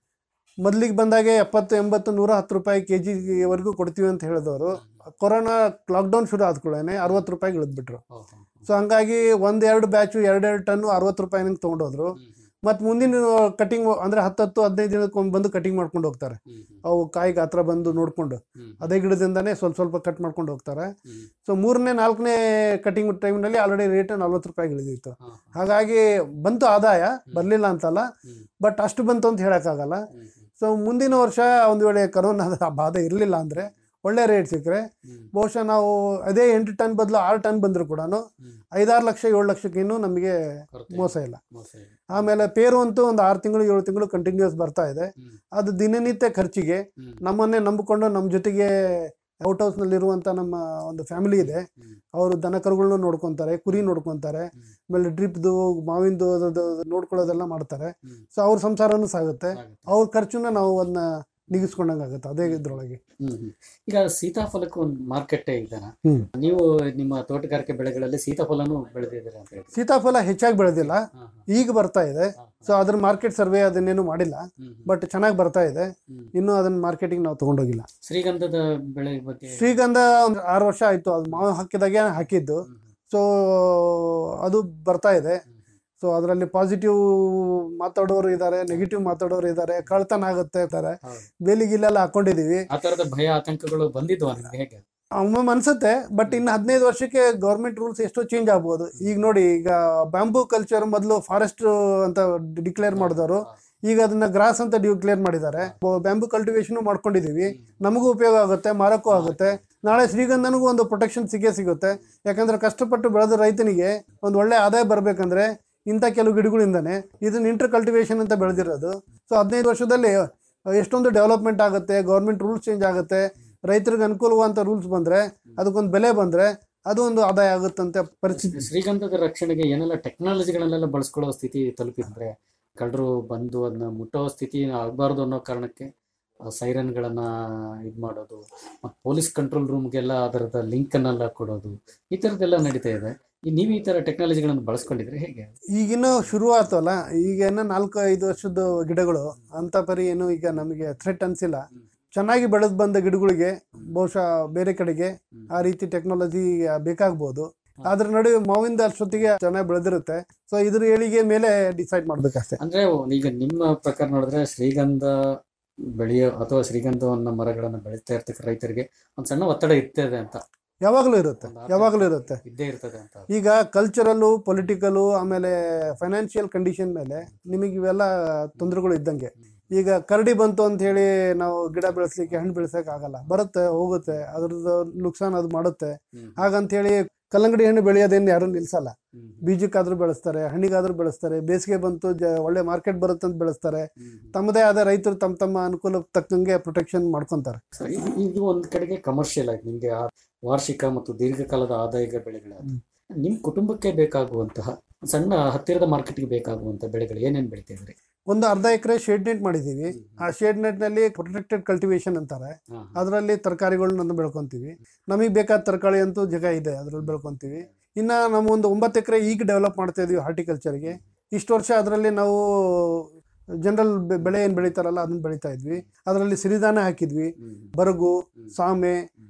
ಮೊದಲಿಗೆ ಬಂದಾಗೆ ಎಪ್ಪತ್ತು ಎಂಬತ್ತು ನೂರ ಹತ್ತು ರೂಪಾಯಿ ಕೆ ಜಿವರೆಗೂ ಕೊಡ್ತೀವಿ ಅಂತ ಹೇಳಿದವರು ಕೊರೋನಾ ಲಾಕ್ಡೌನ್ ಶುರು ಆದ ಕೂಡಲೇ ಅರವತ್ತು ರೂಪಾಯಿಗೆ ಇಳಿದ್ಬಿಟ್ರು ಸೊ ಹಂಗಾಗಿ ಒಂದೆರಡು ಬ್ಯಾಚು ಎರಡೆರಡು ಟನ್ನು ಅರವತ್ತು ರೂಪಾಯಿನಂಗೆ ತೊಗೊಂಡೋದ್ರು ಮತ್ತು ಮುಂದಿನ ಕಟಿಂಗ್ ಅಂದರೆ ಹತ್ತತ್ತು ಹದಿನೈದು ದಿನಕ್ಕೊಮ್ಮೆ ಬಂದು ಕಟಿಂಗ್ ಮಾಡ್ಕೊಂಡು ಹೋಗ್ತಾರೆ ಅವು ಕಾಯಿ ಗಾತ್ರ ಬಂದು ನೋಡಿಕೊಂಡು ಅದೇ ಗಿಡದಿಂದನೇ ಸ್ವಲ್ಪ ಸ್ವಲ್ಪ ಕಟ್ ಮಾಡ್ಕೊಂಡು ಹೋಗ್ತಾರೆ ಸೊ ಮೂರನೇ ನಾಲ್ಕನೇ ಕಟಿಂಗ್ ಟೈಮ್ನಲ್ಲಿ ಆಲ್ರೆಡಿ ರೇಟ್ ನಲ್ವತ್ತು ರೂಪಾಯಿಗೆ ಇಳಿದಿತ್ತು ಹಾಗಾಗಿ ಬಂತು ಆದಾಯ ಬರಲಿಲ್ಲ ಅಂತಲ್ಲ ಬಟ್ ಅಷ್ಟು ಬಂತು ಅಂತ ಹೇಳೋಕ್ಕಾಗಲ್ಲ ಸೊ ಮುಂದಿನ ವರ್ಷ ಒಂದು ವೇಳೆ ಕರೋನಾದ ಬಾಧೆ ಇರಲಿಲ್ಲ ಅಂದರೆ ಒಳ್ಳೆ ರೇಟ್ ಸಿಕ್ಕರೆ ಬಹುಶಃ ನಾವು ಅದೇ ಎಂಟು ಟನ್ ಬದಲು ಆರು ಟನ್ ಬಂದರೂ ಕೂಡ ಐದಾರು ಲಕ್ಷ ಏಳು ಲಕ್ಷಕ್ಕಿನ್ನೂ ನಮಗೆ ಮೋಸ ಇಲ್ಲ ಆಮೇಲೆ ಪೇರು ಅಂತೂ ಒಂದು ಆರು ತಿಂಗಳು ಏಳು ತಿಂಗಳು ಕಂಟಿನ್ಯೂಸ್ ಬರ್ತಾ ಇದೆ ಅದು ದಿನನಿತ್ಯ ಖರ್ಚಿಗೆ ನಮ್ಮನ್ನೇ ನಂಬಿಕೊಂಡು ನಮ್ಮ ಜೊತೆಗೆ ಔಟ್ ಹೌಸ್ನಲ್ಲಿರುವಂಥ ನಮ್ಮ ಒಂದು ಫ್ಯಾಮಿಲಿ ಇದೆ ಅವರು ದನ ಕರುಗಳನ್ನ ನೋಡ್ಕೊತಾರೆ ಕುರಿ ನೋಡ್ಕೊತಾರೆ ಆಮೇಲೆ ಡ್ರಿಪ್ದು ಮಾವಿಂದು ಅದ್ರದ್ದು ನೋಡ್ಕೊಳ್ಳೋದೆಲ್ಲ ಮಾಡ್ತಾರೆ ಸೊ ಅವ್ರ ಸಂಸಾರನೂ ಸಾಗುತ್ತೆ ಅವ್ರ ಖರ್ಚುನ ನಾವು ಅದನ್ನ ನಿಗಿಸ್ಕೊಂಡಂಗೆ ಆಗುತ್ತೆ ಅದೇ ಇದ್ರೊಳಗೆ ಹ್ಮ್ ಹ್ಮ್. ಈಗ ಸೀತಾಫಲಕ್ಕೆ ಒಂದು ಮಾರ್ಕೆಟ್ ಇದೆನ ಹ್ಮ್. ನೀವು ನಿಮ್ಮ ತೋಟಗಾರಿಕೆ ಬೆಳೆಗಳಲ್ಲಿ ಸೀತಾಫಲನೂ ಬೆಳೆದಿದ್ದೀರಾ ಅಂತ ಹೇಳಿ ಸೀತಾಫಲ ಹೆಚ್ಚಾಗಿ ಬೆಳೆದಿಲ್ಲ ಈಗ ಬರ್ತಾ ಇದೆ ಸೊ ಅದ್ರ ಮಾರ್ಕೆಟ್ ಸರ್ವೆ ಅದನ್ನೇನು ಮಾಡಿಲ್ಲ ಬಟ್ ಚೆನ್ನಾಗಿ ಬರ್ತಾ ಇದೆ ಇನ್ನೂ ಅದನ್ನ ಮಾರ್ಕೆಟಿಂಗ್ ನಾವು ತಗೊಂಡೋಗಿಲ್ಲ ಶ್ರೀಗಂಧದ ಬೆಳೆ ಬಗ್ಗೆ ಶ್ರೀಗಂಧ ಒಂದು ಆರು ವರ್ಷ ಆಯ್ತು ಅದು ಮಾವು ಹಾಕಿದಾಗೆ ಹಾಕಿದ್ದು ಸೊ ಅದು ಬರ್ತಾ ಇದೆ ಸೊ ಅದರಲ್ಲಿ ಪಾಸಿಟಿವ್ ಮಾತಾಡೋರು ಇದ್ದಾರೆ ನೆಗೆಟಿವ್ ಮಾತಾಡೋರು ಇದ್ದಾರೆ ಕಳ್ತನ ಆಗುತ್ತೆ ಇದ್ದಾರೆ ಬೇಲಿ ಗಿಲ್ಲೆಲ್ಲ ಹಾಕೊಂಡಿದೀವಿ ಆ ತರದ ಭಯ ಆತಂಕಗಳು ಬಂದಿದ್ವಾ ನಿಮ್ಗೆ ಹೇಗೆ ಒಮ್ಮೊಮ್ಮೆ ಅನ್ಸುತ್ತೆ ಬಟ್ ಇನ್ನು ಹದಿನೈದು ವರ್ಷಕ್ಕೆ ಗೌರ್ಮೆಂಟ್ ರೂಲ್ಸ್ ಎಷ್ಟೋ ಚೇಂಜ್ ಆಗ್ಬೋದು ಈಗ ನೋಡಿ ಈಗ ಬ್ಯಾಂಬೂ ಕಲ್ಚರ್ ಮೊದಲು ಫಾರೆಸ್ಟ್ ಅಂತ ಡಿಕ್ಲೇರ್ ಮಾಡಿದವರು ಈಗ ಅದನ್ನ ಗ್ರಾಸ್ ಅಂತ ಡಿಕ್ಲೇರ್ ಮಾಡಿದ್ದಾರೆ ಬ್ಯಾಂಬೂ ಕಲ್ಟಿವೇಶನ್ ಮಾಡ್ಕೊಂಡಿದೀವಿ ನಮಗೂ ಉಪಯೋಗ ಆಗುತ್ತೆ ಮಾರಕ್ಕೂ ಆಗುತ್ತೆ ನಾಳೆ ಶ್ರೀಗಂಧನಿಗೂ ಒಂದು ಪ್ರೊಟೆಕ್ಷನ್ ಸಿಗೇ ಸಿಗುತ್ತೆ ಯಾಕಂದ್ರೆ ಕಷ್ಟಪಟ್ಟು ಬೆಳೆದ ರೈತನಿಗೆ ಒಂದು ಒಳ್ಳೆ ಆದಾಯ ಬರಬೇಕಂದ್ರೆ ಇಂಥ ಕೆಲವು ಗಿಡಗಳಿಂದಾನೆ ಇದನ್ನ ಇಂಟರ್ ಕಲ್ಟಿವೇಶನ್ ಅಂತ ಬೆಳೆದಿರೋದು ಸೊ ಹದಿನೈದು ವರ್ಷದಲ್ಲಿ ಎಷ್ಟೊಂದು ಡೆವಲಪ್ಮೆಂಟ್ ಆಗುತ್ತೆ ಗೌರ್ಮೆಂಟ್ ರೂಲ್ಸ್ ಚೇಂಜ್ ಆಗುತ್ತೆ ರೈತರಿಗೆ ಅನುಕೂಲವಾದಂಥ ರೂಲ್ಸ್ ಬಂದರೆ ಅದಕ್ಕೊಂದು ಬೆಲೆ ಬಂದರೆ ಅದು ಒಂದು ಆದಾಯ ಆಗುತ್ತಂತೆ ಪರಿಸ್ಥಿತಿ ಶ್ರೀಗಂಧದ ರಕ್ಷಣೆಗೆ ಏನೆಲ್ಲ ಟೆಕ್ನಾಲಜಿಗಳನ್ನೆಲ್ಲ ಬಳಸ್ಕೊಳ್ಳೋ ಸ್ಥಿತಿ ತಲುಪಿದ್ರೆ ಕಳ್ಳರು ಬಂದು ಅದನ್ನ ಮುಟ್ಟೋ ಸ್ಥಿತಿ ಆಗಬಾರ್ದು ಅನ್ನೋ ಕಾರಣಕ್ಕೆ ಸೈರನ್ಗಳನ್ನ ಇದು ಮಾಡೋದು ಮತ್ತು ಪೊಲೀಸ್ ಕಂಟ್ರೋಲ್ ರೂಮ್ಗೆಲ್ಲ ಅದರದ ಲಿಂಕ್ ಅನ್ನೆಲ್ಲ ಕೊಡೋದು ಈ ಥರದ್ದೆಲ್ಲ ನಡೀತಾ ಇದೆ ಈ ನೀವು ಈ ಥರ ಟೆಕ್ನಾಲಜಿಗಳನ್ನು ಬಳಸ್ಕೊಂಡಿದ್ರೆ ಹೇಗೆ ಈಗಿನ್ನೂ ಶುರು ಆತಲ್ಲ ಈಗ ಏನೋ ನಾಲ್ಕು ಐದು ವರ್ಷದ ಗಿಡಗಳು ಅಂತ ಪರಿ ಏನು ಈಗ ನಮಗೆ ಥ್ರೆಟ್ ಅನ್ಸಿಲ್ಲ ಚೆನ್ನಾಗಿ ಬೆಳೆದು ಬಂದ ಗಿಡಗಳಿಗೆ ಬಹುಶಃ ಬೇರೆ ಕಡೆಗೆ ಆ ರೀತಿ ಟೆಕ್ನಾಲಜಿ ಬೇಕಾಗ್ಬೋದು ಅದ್ರ ನಡುವೆ ಮಾವಿಂದ ಅಷ್ಟೊತ್ತಿಗೆ ಚೆನ್ನಾಗಿ ಬೆಳೆದಿರುತ್ತೆ ಸೊ ಇದ್ರ ಏಳಿಗೆ ಮೇಲೆ ಡಿಸೈಡ್ ಮಾಡ್ಬೇಕಷ್ಟೇ ಅಂದ್ರೆ ಈಗ ನಿಮ್ಮ ಪ್ರಕಾರ ನೋಡಿದ್ರೆ ಶ್ರೀಗಂಧ ಬೆಳೆಯೋ ಅಥವಾ ಶ್ರೀಗಂಧವನ್ನ ಮರಗಳನ್ನ ಬೆಳೀತಾ ಇರ್ತಕ್ಕ ರೈತರಿಗೆ ಒಂದ್ ಸಣ್ಣ ಒತ್ತಡ ಇರ್ತದೆ ಅಂತ ಯಾವಾಗಲೂ ಇರುತ್ತೆ ಯಾವಾಗಲೂ ಇರುತ್ತೆ ಇದ್ದೇ ಇರ್ತದೆ ಅಂತ ಈಗ ಕಲ್ಚರಲ್ಲು ಪೊಲಿಟಿಕಲು ಆಮೇಲೆ ಫೈನಾನ್ಷಿಯಲ್ ಕಂಡೀಷನ್ ಮೇಲೆ ನಿಮಗೆ ಇವೆಲ್ಲ ತೊಂದರೆಗಳು ಇದ್ದಂಗೆ ಈಗ ಕರಡಿ ಬಂತು ಅಂತ ಹೇಳಿ ನಾವು ಗಿಡ ಬೆಳೆಸ್ಲಿಕ್ಕೆ ಹಣ್ಣು ಬೆಳೆಸಕ್ ಆಗಲ್ಲ ಬರುತ್ತೆ ಹೋಗುತ್ತೆ ಅದ್ರದ್ದು ನುಕ್ಸಾನ್ ಅದು ಮಾಡುತ್ತೆ ಹಾಗಂತ ಹೇಳಿ ಕಲ್ಲಂಗಡಿ ಹಣ್ಣು ಬೆಳೆಯೋದೇನು ಯಾರು ನಿಲ್ಸಲ್ಲ ಬೀಜಕ್ಕಾದ್ರೂ ಬೆಳೆಸ್ತಾರೆ ಹಣ್ಣಿಗಾದ್ರೂ ಬೆಳೆಸ್ತಾರೆ ಬೇಸಿಗೆ ಬಂತು ಜ ಒಳ್ಳೆ ಮಾರ್ಕೆಟ್ ಬರುತ್ತೆ ಅಂತ ಬೆಳೆಸ್ತಾರೆ ತಮ್ಮದೇ ಆದ ರೈತರು ತಮ್ಮ ತಮ್ಮ ಅನುಕೂಲ ತಕ್ಕಂಗೆ ಪ್ರೊಟೆಕ್ಷನ್ ಮಾಡ್ಕೊಂತಾರೆ ಸೊ ಇದು ಇದು ಒಂದ್ ಕಡೆಗೆ ಕಮರ್ಷಿಯಲ್ ಆಗಿ ನಿಮ್ಗೆ ಆ ವಾರ್ಷಿಕ ಮತ್ತು ದೀರ್ಘಕಾಲದ ಆದಾಯ ಬೆಳೆಗಳಾದ ನಿಮ್ ಕುಟುಂಬಕ್ಕೆ ಬೇಕಾಗುವಂತಹ ಸಣ್ಣ ಹತ್ತಿರದ ಮಾರ್ಕೆಟ್ಗೆ ಬೇಕಾಗುವಂತ ಬೆಳೆಗಳು ಏನೇನ್ ಬೆಳಿತಾ ಇದ್ರಿ ಒಂದು ಅರ್ಧ ಎಕರೆ ಶೇಡ್ ನೆಟ್ ಮಾಡಿದ್ದೀವಿ ಆ ಶೇಡ್ ನೆಟ್ನಲ್ಲಿ ಪ್ರೊಟೆಕ್ಟೆಡ್ ಕಲ್ಟಿವೇಶನ್ ಅಂತಾರೆ ಅದರಲ್ಲಿ ತರಕಾರಿಗಳನ್ನ ಬೆಳ್ಕೊಂತೀವಿ ನಮಗೆ ಬೇಕಾದ ತರಕಾರಿ ಅಂತೂ ಜಾಗ ಇದೆ ಅದರಲ್ಲಿ ಬೆಳ್ಕೊಂತೀವಿ ಇನ್ನು ನಮ್ಮ ಒಂದು ಒಂಬತ್ತು ಎಕರೆ ಈಗ ಡೆವಲಪ್ ಮಾಡ್ತಾ ಇದೀವಿ ಹಾರ್ಟಿಕಲ್ಚರ್ಗೆ ಇಷ್ಟು ವರ್ಷ ಅದರಲ್ಲಿ ನಾವು ಜನರಲ್ ಬೆಳೆ ಏನು ಬೆಳೀತಾರಲ್ಲ ಅದನ್ನ ಬೆಳೀತಾ ಇದ್ವಿ ಅದರಲ್ಲಿ ಸಿರಿಧಾನ ಹಾಕಿದ್ವಿ ಬರಗು ಸಾಮೆ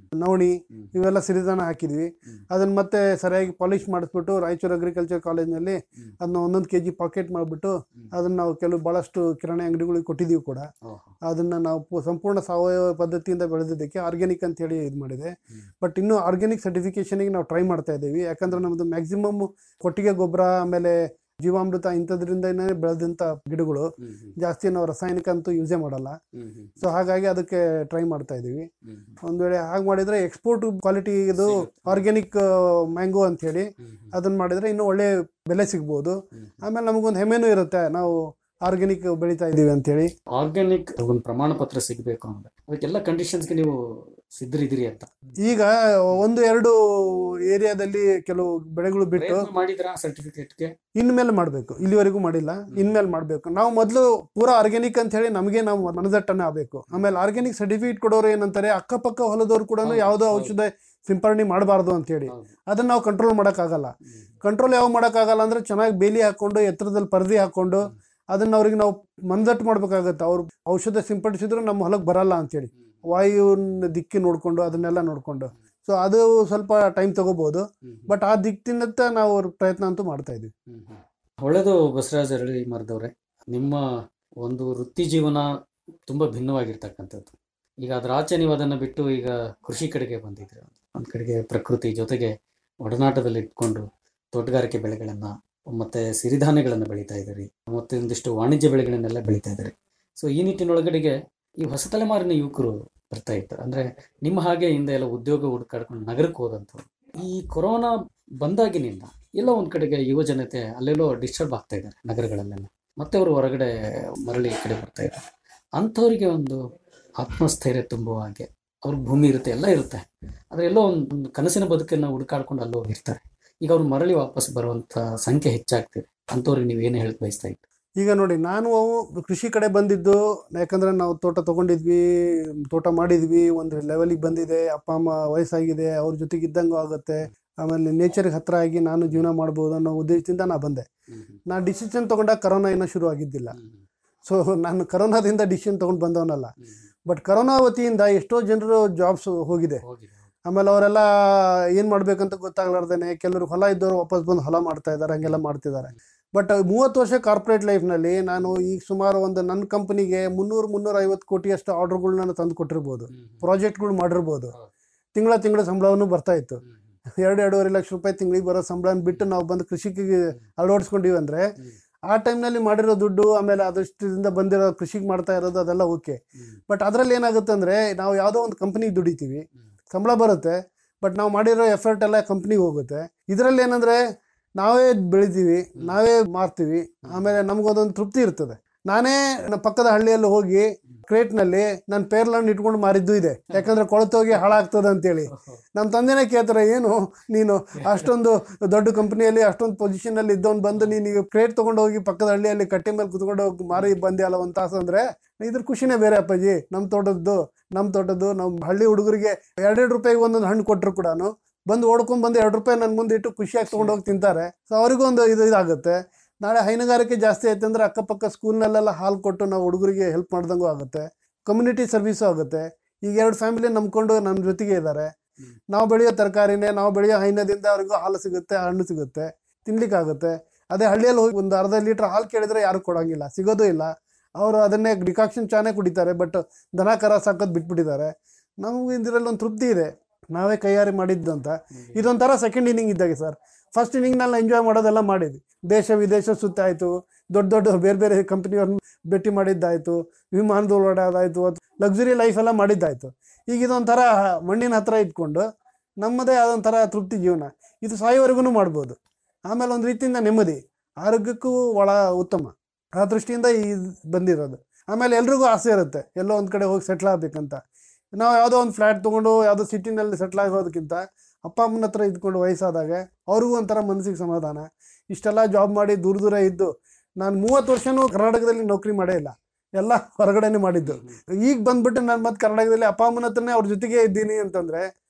ನವಣಿ ಇವೆಲ್ಲ ಸಿರಿಧಾನ ಹಾಕಿದ್ವಿ ಅದನ್ನ ಮತ್ತೆ ಸರಿಯಾಗಿ ಪಾಲಿಶ್ ಮಾಡಿಸ್ಬಿಟ್ಟು ರಾಯಚೂರು ಅಗ್ರಿಕಲ್ಚರ್ ಕಾಲೇಜ್ನಲ್ಲಿ ಅದನ್ನ ಒಂದೊಂದು ಕೆ ಜಿ ಪಾಕೆಟ್ ಮಾಡಿಬಿಟ್ಟು ಅದನ್ನ ನಾವು ಕೆಲವು ಭಾಳಷ್ಟು ಕಿರಾಣಿ ಅಂಗಡಿಗಳಿಗೆ ಕೊಟ್ಟಿದ್ದೀವಿ ಕೂಡ ಅದನ್ನ ನಾವು ಪು- ಸಂಪೂರ್ಣ ಸಾವಯವ ಪದ್ಧತಿಯಿಂದ ಬೆಳೆದಿದ್ದಕ್ಕೆ ಆರ್ಗ್ಯಾನಿಕ್ ಅಂತ ಹೇಳಿ ಇದು ಮಾಡಿದೆ ಬಟ್ ಇನ್ನು ಆರ್ಗ್ಯಾನಿಕ್ ಸರ್ಟಿಫಿಕೇಶನ್ಗೆ ನಾವು ಟ್ರೈ ಮಾಡ್ತಾ ಇದ್ದೀವಿ ಯಾಕಂದ್ರೆ ನಮ್ಮದು ಮ್ಯಾಕ್ಸಿಮಮ್ ಕೊಟ್ಟಿಗೆ ಗೊಬ್ಬರ ಆಮೇಲೆ ಜೀವಾಮೃತ ಇಂಥದ್ರಿಂದನೇ ಬೆಳೆದಂಥ ಗಿಡಗಳು ಜಾಸ್ತಿ ನಾವು ರಾಸಾಯನಿಕ ಅಂತೂ ಯೂಸೇ ಮಾಡಲ್ಲ ಸೊ ಹಾಗಾಗಿ ಅದಕ್ಕೆ ಟ್ರೈ ಮಾಡ್ತಾ ಇದ್ದೀವಿ ಒಂದು ವೇಳೆ ಹಾಗೆ ಮಾಡಿದ್ರೆ ಎಕ್ಸ್ಪೋರ್ಟ್ ಕ್ವಾಲಿಟಿ ಇದು ಆರ್ಗ್ಯಾನಿಕ್ ಮ್ಯಾಂಗೋ ಅಂತ ಹೇಳಿ ಅದನ್ನ ಮಾಡಿದ್ರೆ ಇನ್ನೂ ಒಳ್ಳೆ ಬೆಲೆ ಸಿಗ್ಬೋದು ಆಮೇಲೆ ನಮಗೊಂದು ಹೆಮ್ಮೆನೂ ಇರುತ್ತೆ ನಾವು ಆರ್ಗ್ಯಾನಿಕ್ ಬೆಳೀತಾ ಇದ್ದೀವಿ ಅಂತೇಳಿ ಆರ್ಗ್ಯಾನಿಕ್ ಒಂದು ಪ್ರಮಾಣ ಪತ್ರ ಸಿಗಬೇಕು ಅಂದ್ರೆ ಅದಕ್ಕೆಲ್ಲ ಕಂಡೀಷನ್ಸ್ಗೆ ನೀವು ಸಿದ್ಧರಿದ್ದೀರಿ ಅಂತ ಈಗ ಒಂದು ಎರಡು ಏರಿಯಾದಲ್ಲಿ ಕೆಲವು ಬೆಳೆಗಳು ಬಿಟ್ಟು ಪ್ರಯತ್ನ ಮಾಡಿದ್ರ ಸರ್ಟಿಫಿಕೇಟ್ಗೆ ಇನ್ಮೇಲೆ ಮಾಡಬೇಕು ಇಲ್ಲಿವರೆಗೂ ಮಾಡಿಲ್ಲ ಇನ್ಮೇಲೆ ಮಾಡಬೇಕು ನಾವು ಮೊದಲು ಪೂರಾ ಆರ್ಗ್ಯಾನಿಕ್ ಅಂತ ಹೇಳಿ ನಮಗೆ ನಾವು ಮನದಟ್ಟನೆ ಆಗಬೇಕು ಆಮೇಲೆ ಆರ್ಗ್ಯಾನಿಕ್ ಸರ್ಟಿಫಿಕೇಟ್ ಕೊಡೋರು ಏನಂತಾರೆ ಅಕ್ಕಪಕ್ಕ ಹೊಲದವ್ರು ಕೂಡ ಯಾವುದೋ ಔಷಧ ಸಿಂಪರಣೆ ಮಾಡಬಾರ್ದು ಅಂತೇಳಿ ಅದನ್ನ ನಾವು ಕಂಟ್ರೋಲ್ ಮಾಡೋಕ್ಕಾಗಲ್ಲ ಕಂಟ್ರೋಲ್ ಯಾವ ಮಾಡೋಕ್ಕಾಗಲ್ಲ ಅಂದ್ರೆ ಚೆನ್ನಾಗಿ ಬೇಲಿ ಹಾಕೊಂಡು ಎತ್ತರದಲ್ಲಿ ಪರದಿ ಹಾಕೊಂಡು ಅದನ್ನ ಅವ್ರಿಗೆ ನಾವು ಮನದಟ್ಟು ಮಾಡ್ಬೇಕಾಗತ್ತೆ ಅವ್ರು ಔಷಧ ಸಿಂಪಡಿಸಿದ್ರು ನಮ್ಮ ಹೊಲಕ್ಕೆ ಬರಲ್ಲ ಅಂತೇಳಿ ವಾಯುವಿನ ದಿಕ್ಕಿ ನೋಡ್ಕೊಂಡು ಅದನ್ನೆಲ್ಲ ನೋಡ್ಕೊಂಡು ಸೊ ಅದು ಸ್ವಲ್ಪ ಟೈಮ್ ತಗೋಬಹುದು ಬಟ್ ಆ ದಿಕ್ಕಿನತ್ತ ನಾವು ಪ್ರಯತ್ನ ಅಂತೂ ಮಾಡ್ತಾ ಇದೀವಿ ಒಳ್ಳೆಯದು ಬಸವರಾಜ್ ಅರಳಿ ಮರದವ್ರೆ ನಿಮ್ಮ ಒಂದು ವೃತ್ತಿ ಜೀವನ ತುಂಬ ಭಿನ್ನವಾಗಿರ್ತಕ್ಕಂಥದ್ದು ಈಗ ಅದ್ರ ಆಚೆ ನೀವು ಅದನ್ನು ಬಿಟ್ಟು ಈಗ ಕೃಷಿ ಕಡೆಗೆ ಬಂದಿದ್ದೀರ ಒಂದು ಕಡೆಗೆ ಪ್ರಕೃತಿ ಜೊತೆಗೆ ಒಡನಾಟದಲ್ಲಿ ಇಟ್ಕೊಂಡು ತೋಟಗಾರಿಕೆ ಬೆಳೆಗಳನ್ನು ಮತ್ತೆ ಸಿರಿಧಾನ್ಯಗಳನ್ನು ಬೆಳೀತಾ ಇದ್ದೀರಿ ಮತ್ತೆ ಒಂದಿಷ್ಟು ವಾಣಿಜ್ಯ ಬೆಳೆಗಳನ್ನೆಲ್ಲ ಬೆಳೀತಾ ಇದ್ದೀರಿ ಸೊ ಈ ನಿಟ್ಟಿನೊಳಗಡೆಗೆ ಈ ಹೊಸ ತಲೆಮಾರಿನ ಯುವಕರು ಬರ್ತಾ ಇರ್ತಾರೆ ಅಂದ್ರೆ ನಿಮ್ಮ ಹಾಗೆ ಹಿಂದೆ ಎಲ್ಲ ಉದ್ಯೋಗ ಹುಡುಕಾಡ್ಕೊಂಡು ನಗರಕ್ಕೆ ಹೋದಂಥವ್ರು ಈ ಕೊರೋನಾ ಬಂದಾಗಿನಿಂದ ಎಲ್ಲ ಒಂದ್ ಕಡೆಗೆ ಯುವ ಜನತೆ ಅಲ್ಲೆಲ್ಲೋ ಡಿಸ್ಟರ್ಬ್ ಆಗ್ತಾ ಇದ್ದಾರೆ ನಗರಗಳಲ್ಲೆಲ್ಲ ಮತ್ತೆ ಅವರು ಹೊರಗಡೆ ಮರಳಿ ಈ ಕಡೆ ಬರ್ತಾ ಇದ್ದಾರೆ ಅಂಥವ್ರಿಗೆ ಒಂದು ಆತ್ಮಸ್ಥೈರ್ಯ ತುಂಬುವ ಹಾಗೆ ಅವ್ರಿಗೆ ಭೂಮಿ ಇರುತ್ತೆ ಎಲ್ಲ ಇರುತ್ತೆ ಆದ್ರೆ ಎಲ್ಲೋ ಒಂದು ಒಂದು ಕನಸಿನ ಬದುಕನ್ನ ಹುಡುಕಾಡ್ಕೊಂಡು ಅಲ್ಲಿ ಹೋಗಿರ್ತಾರೆ ಈಗ ಅವ್ರು ಮರಳಿ ವಾಪಸ್ ಬರುವಂತ ಸಂಖ್ಯೆ ಹೆಚ್ಚಾಗ್ತಿದೆ ಅಂಥವ್ರಿಗೆ ನೀವು ಏನು ಹೇಳಕ್ ಬಯಸ್ತಾ ಇತ್ತು ಈಗ ನೋಡಿ ನಾನು ಕೃಷಿ ಕಡೆ ಬಂದಿದ್ದು ಯಾಕಂದ್ರೆ ನಾವು ತೋಟ ತಗೊಂಡಿದ್ವಿ ತೋಟ ಮಾಡಿದ್ವಿ ಒಂದು ಲೆವೆಲಿಗೆ ಬಂದಿದೆ ಅಪ್ಪ ಅಮ್ಮ ವಯಸ್ಸಾಗಿದೆ ಅವ್ರ ಜೊತೆಗೆ ಇದ್ದಂಗೂ ಆಗುತ್ತೆ ಆಮೇಲೆ ನೇಚರ್ಗೆ ಹತ್ರ ಆಗಿ ನಾನು ಜೀವನ ಮಾಡ್ಬೋದು ಅನ್ನೋ ಉದ್ದೇಶದಿಂದ ನಾ ಬಂದೆ ನಾ ಡಿಸಿಷನ್ ತಗೊಂಡಾಗ ಕರೋನಾ ಏನೋ ಶುರು ಆಗಿದ್ದಿಲ್ಲ ಸೊ ನಾನು ಕರೋನಾದಿಂದ ಡಿಸಿಷನ್ ತಗೊಂಡು ಬಂದವನಲ್ಲ ಬಟ್ ಕರೋನಾ ವತಿಯಿಂದ ಎಷ್ಟೋ ಜನರು ಜಾಬ್ಸ್ ಹೋಗಿದೆ ಆಮೇಲೆ ಅವರೆಲ್ಲ ಏನು ಮಾಡ್ಬೇಕಂತ ಗೊತ್ತಾಗ್ಲಾರ್ದೇನೆ ಕೆಲವರು ಹೊಲ ಇದ್ದವರು ವಾಪಸ್ ಬಂದು ಹೊಲ ಮಾಡ್ತಾ ಇದ್ದಾರೆ ಹಂಗೆಲ್ಲ ಮಾಡ್ತಿದ್ದಾರೆ ಬಟ್ ಮೂವತ್ತು ವರ್ಷ ಕಾರ್ಪೊರೇಟ್ ಲೈಫ್ನಲ್ಲಿ ನಾನು ಈಗ ಸುಮಾರು ಒಂದು ನನ್ನ ಕಂಪನಿಗೆ ಮುನ್ನೂರು ಮುನ್ನೂರ ಐವತ್ತು ಕೋಟಿಯಷ್ಟು ಆರ್ಡರ್ಗಳನ್ನ ತಂದು ಕೊಟ್ಟಿರ್ಬೋದು ಪ್ರಾಜೆಕ್ಟ್ಗಳು ಮಾಡಿರ್ಬೋದು ತಿಂಗಳ ತಿಂಗಳ ಸಂಬಳವನ್ನು ಬರ್ತಾ ಇತ್ತು ಎರಡು ಎರಡೂವರೆ ಲಕ್ಷ ರೂಪಾಯಿ ತಿಂಗಳಿಗೆ ಬರೋ ಸಂಬಳನ ಬಿಟ್ಟು ನಾವು ಬಂದು ಕೃಷಿಗೆ ಅಳವಡಿಸ್ಕೊಂಡಿವಿ ಅಂದರೆ ಆ ಟೈಮ್ನಲ್ಲಿ ಮಾಡಿರೋ ದುಡ್ಡು ಆಮೇಲೆ ಅದಷ್ಟರಿಂದ ಬಂದಿರೋ ಕೃಷಿಗೆ ಮಾಡ್ತಾ ಇರೋದು ಅದೆಲ್ಲ ಓಕೆ ಬಟ್ ಅದರಲ್ಲಿ ಏನಾಗುತ್ತೆ ಅಂದರೆ ನಾವು ಯಾವುದೋ ಒಂದು ಕಂಪ್ನಿಗೆ ದುಡಿತೀವಿ ಸಂಬಳ ಬರುತ್ತೆ ಬಟ್ ನಾವು ಮಾಡಿರೋ ಎಫರ್ಟ್ ಎಲ್ಲ ಕಂಪ್ನಿಗೆ ಹೋಗುತ್ತೆ ಇದರಲ್ಲಿ ಏನಂದರೆ ನಾವೇ ಬೆಳಿತೀವಿ ನಾವೇ ಮಾರ್ತೀವಿ ಆಮೇಲೆ ನಮಗೊಂದೊಂದು ತೃಪ್ತಿ ಇರ್ತದೆ ನಾನೇ ನಮ್ಮ ಪಕ್ಕದ ಹಳ್ಳಿಯಲ್ಲಿ ಹೋಗಿ ಕ್ರೇಟ್ನಲ್ಲಿ ನನ್ನ ಪೇರ್ಲನ್ನು ಇಟ್ಕೊಂಡು ಮಾರಿದ್ದು ಇದೆ ಯಾಕಂದ್ರೆ ಕೊಳತೋಗಿ ಹಾಳಾಗ್ತದೆ ಅಂತೇಳಿ ನಮ್ಮ ತಂದೆನೇ ಕೇಳ್ತಾರೆ ಏನು ನೀನು ಅಷ್ಟೊಂದು ದೊಡ್ಡ ಕಂಪ್ನಿಯಲ್ಲಿ ಅಷ್ಟೊಂದು ಪೊಸಿಷನಲ್ಲಿ ಇದ್ದವನು ಬಂದು ನೀನು ಈಗ ಕ್ರೇಟ್ ತೊಗೊಂಡು ಹೋಗಿ ಪಕ್ಕದ ಹಳ್ಳಿಯಲ್ಲಿ ಕಟ್ಟೆ ಮೇಲೆ ಕುತ್ಕೊಂಡು ಹೋಗಿ ಮಾರಿ ಬಂದ್ಯಲ್ಲ ಒಂದು ತಾಸು ಅಂದರೆ ಇದ್ರ ಖುಷಿನೇ ಬೇರೆ ಅಪ್ಪಾಜಿ ನಮ್ಮ ತೋಟದ್ದು ನಮ್ಮ ತೋಟದ್ದು ನಮ್ಮ ಹಳ್ಳಿ ಹುಡುಗರಿಗೆ ಎರಡೆರಡು ರೂಪಾಯಿಗೆ ಒಂದೊಂದು ಹಣ್ಣು ಕೊಟ್ಟರು ಕೂಡ ಬಂದು ಓಡ್ಕೊಂಡ್ ಬಂದು ಎರಡು ರೂಪಾಯಿ ನನ್ನ ಮುಂದೆ ಇಟ್ಟು ಖುಷಿಯಾಗಿ ತೊಗೊಂಡು ಹೋಗಿ ತಿಂತಾರೆ ಸೊ ಅವ್ರಿಗೂ ಒಂದು ಇದು ಇದಾಗುತ್ತೆ ನಾಳೆ ಹೈನುಗಾರಿಕೆ ಜಾಸ್ತಿ ಆಯ್ತು ಅಂದ್ರೆ ಅಕ್ಕಪಕ್ಕ ಸ್ಕೂಲ್ನಲ್ಲೆಲ್ಲ ಹಾಲು ಕೊಟ್ಟು ನಾವು ಹುಡುಗರಿಗೆ ಹೆಲ್ಪ್ ಮಾಡ್ದಂಗೂ ಆಗುತ್ತೆ ಕಮ್ಯುನಿಟಿ ಸರ್ವಿಸು ಆಗುತ್ತೆ ಈಗ ಎರಡು ಫ್ಯಾಮಿಲಿ ನಂಬ್ಕೊಂಡು ನಮ್ಮ ಜೊತೆಗೆ ಇದ್ದಾರೆ ನಾವು ಬೆಳೆಯೋ ತರಕಾರಿನೇ ನಾವು ಬೆಳೆಯೋ ಹೈನದಿಂದ ಅವ್ರಿಗೂ ಹಾಲು ಸಿಗುತ್ತೆ ಹಣ್ಣು ಸಿಗುತ್ತೆ ತಿನ್ಲಿಕ್ಕಾಗುತ್ತೆ ಅದೇ ಹಳ್ಳಿಯಲ್ಲಿ ಹೋಗಿ ಒಂದು ಅರ್ಧ ಲೀಟ್ರ್ ಹಾಲು ಕೇಳಿದ್ರೆ ಯಾರು ಕೊಡೋಂಗಿಲ್ಲ ಸಿಗೋದು ಇಲ್ಲ ಅವರು ಅದನ್ನೇ ಡಿಕಾಕ್ಷನ್ ಚಾನೇ ಕುಡಿತಾರೆ ಬಟ್ ದನ ಕರ ಸಾಕೋದು ಬಿಟ್ಬಿಟ್ಟಿದ್ದಾರೆ ನಮಗೆ ಇದರಲ್ಲಿ ಒಂದು ತೃಪ್ತಿ ಇದೆ ನಾವೇ ಕೈಯಾರೆ ಮಾಡಿದ್ದು ಅಂತ ಇದೊಂಥರ ಸೆಕೆಂಡ್ ಇನ್ನಿಂಗ್ ಇದ್ದಾಗೆ ಸರ್ ಫಸ್ಟ್ ಇನ್ನಿಂಗ್ನಲ್ಲಿ ಎಂಜಾಯ್ ಮಾಡೋದೆಲ್ಲ ಮಾಡಿದ್ವಿ ದೇಶ ವಿದೇಶ ಸುತ್ತಾಯಿತು ದೊಡ್ಡ ದೊಡ್ಡ ಬೇರೆ ಬೇರೆ ಕಂಪ್ನಿಯವ್ರನ್ನ ಭೇಟಿ ಮಾಡಿದ್ದಾಯಿತು ವಿಮಾನದಲ್ಲಿ ಓಡಾದಾಯಿತು ಲಕ್ಸುರಿ ಲೈಫ್ ಎಲ್ಲ ಮಾಡಿದ್ದಾಯಿತು ಈಗ ಇದೊಂಥರ ಮಣ್ಣಿನ ಹತ್ರ ಇಟ್ಕೊಂಡು ನಮ್ಮದೇ ಆದೊಂಥರ ತೃಪ್ತಿ ಜೀವನ ಇದು ಸಾಯೋವರೆಗೂ ಮಾಡ್ಬೋದು ಆಮೇಲೆ ಒಂದು ರೀತಿಯಿಂದ ನೆಮ್ಮದಿ ಆರೋಗ್ಯಕ್ಕೂ ಒಳ ಉತ್ತಮ ಆ ದೃಷ್ಟಿಯಿಂದ ಈ ಬಂದಿರೋದು ಆಮೇಲೆ ಎಲ್ರಿಗೂ ಆಸೆ ಇರುತ್ತೆ ಎಲ್ಲೋ ಒಂದು ಕಡೆ ಹೋಗಿ ಸೆಟ್ಲ್ ಆಗ್ಬೇಕಂತ ನಾವು ಯಾವುದೋ ಒಂದು ಫ್ಲ್ಯಾಟ್ ತೊಗೊಂಡು ಯಾವುದೋ ಸಿಟಿನಲ್ಲಿ ಸೆಟ್ಲ್ ಆಗೋದಕ್ಕಿಂತ ಅಪ್ಪ ಅಮ್ಮನ ಹತ್ರ ಇದ್ಕೊಂಡು ವಯಸ್ಸಾದಾಗ ಅವ್ರಿಗೂ ಒಂಥರ ಮನಸ್ಸಿಗೆ ಸಮಾಧಾನ ಇಷ್ಟೆಲ್ಲ ಜಾಬ್ ಮಾಡಿ ದೂರ ದೂರ ಇದ್ದು ನಾನು ಮೂವತ್ತು ವರ್ಷನೂ ಕರ್ನಾಟಕದಲ್ಲಿ ನೌಕರಿ ಮಾಡೇ ಇಲ್ಲ ಎಲ್ಲ ಹೊರಗಡೆನೆ ಮಾಡಿದ್ದು ಈಗ ಬಂದ್ಬಿಟ್ಟು ನಾನು ಮತ್ತೆ ಕರ್ನಾಟಕದಲ್ಲಿ ಅಪ್ಪ ಅಮ್ಮನ ಹತ್ರನೇ ಅವ್ರ ಜೊತೆಗೆ ಇದ್ದೀನಿ ಅಂತಂದ್ರೆ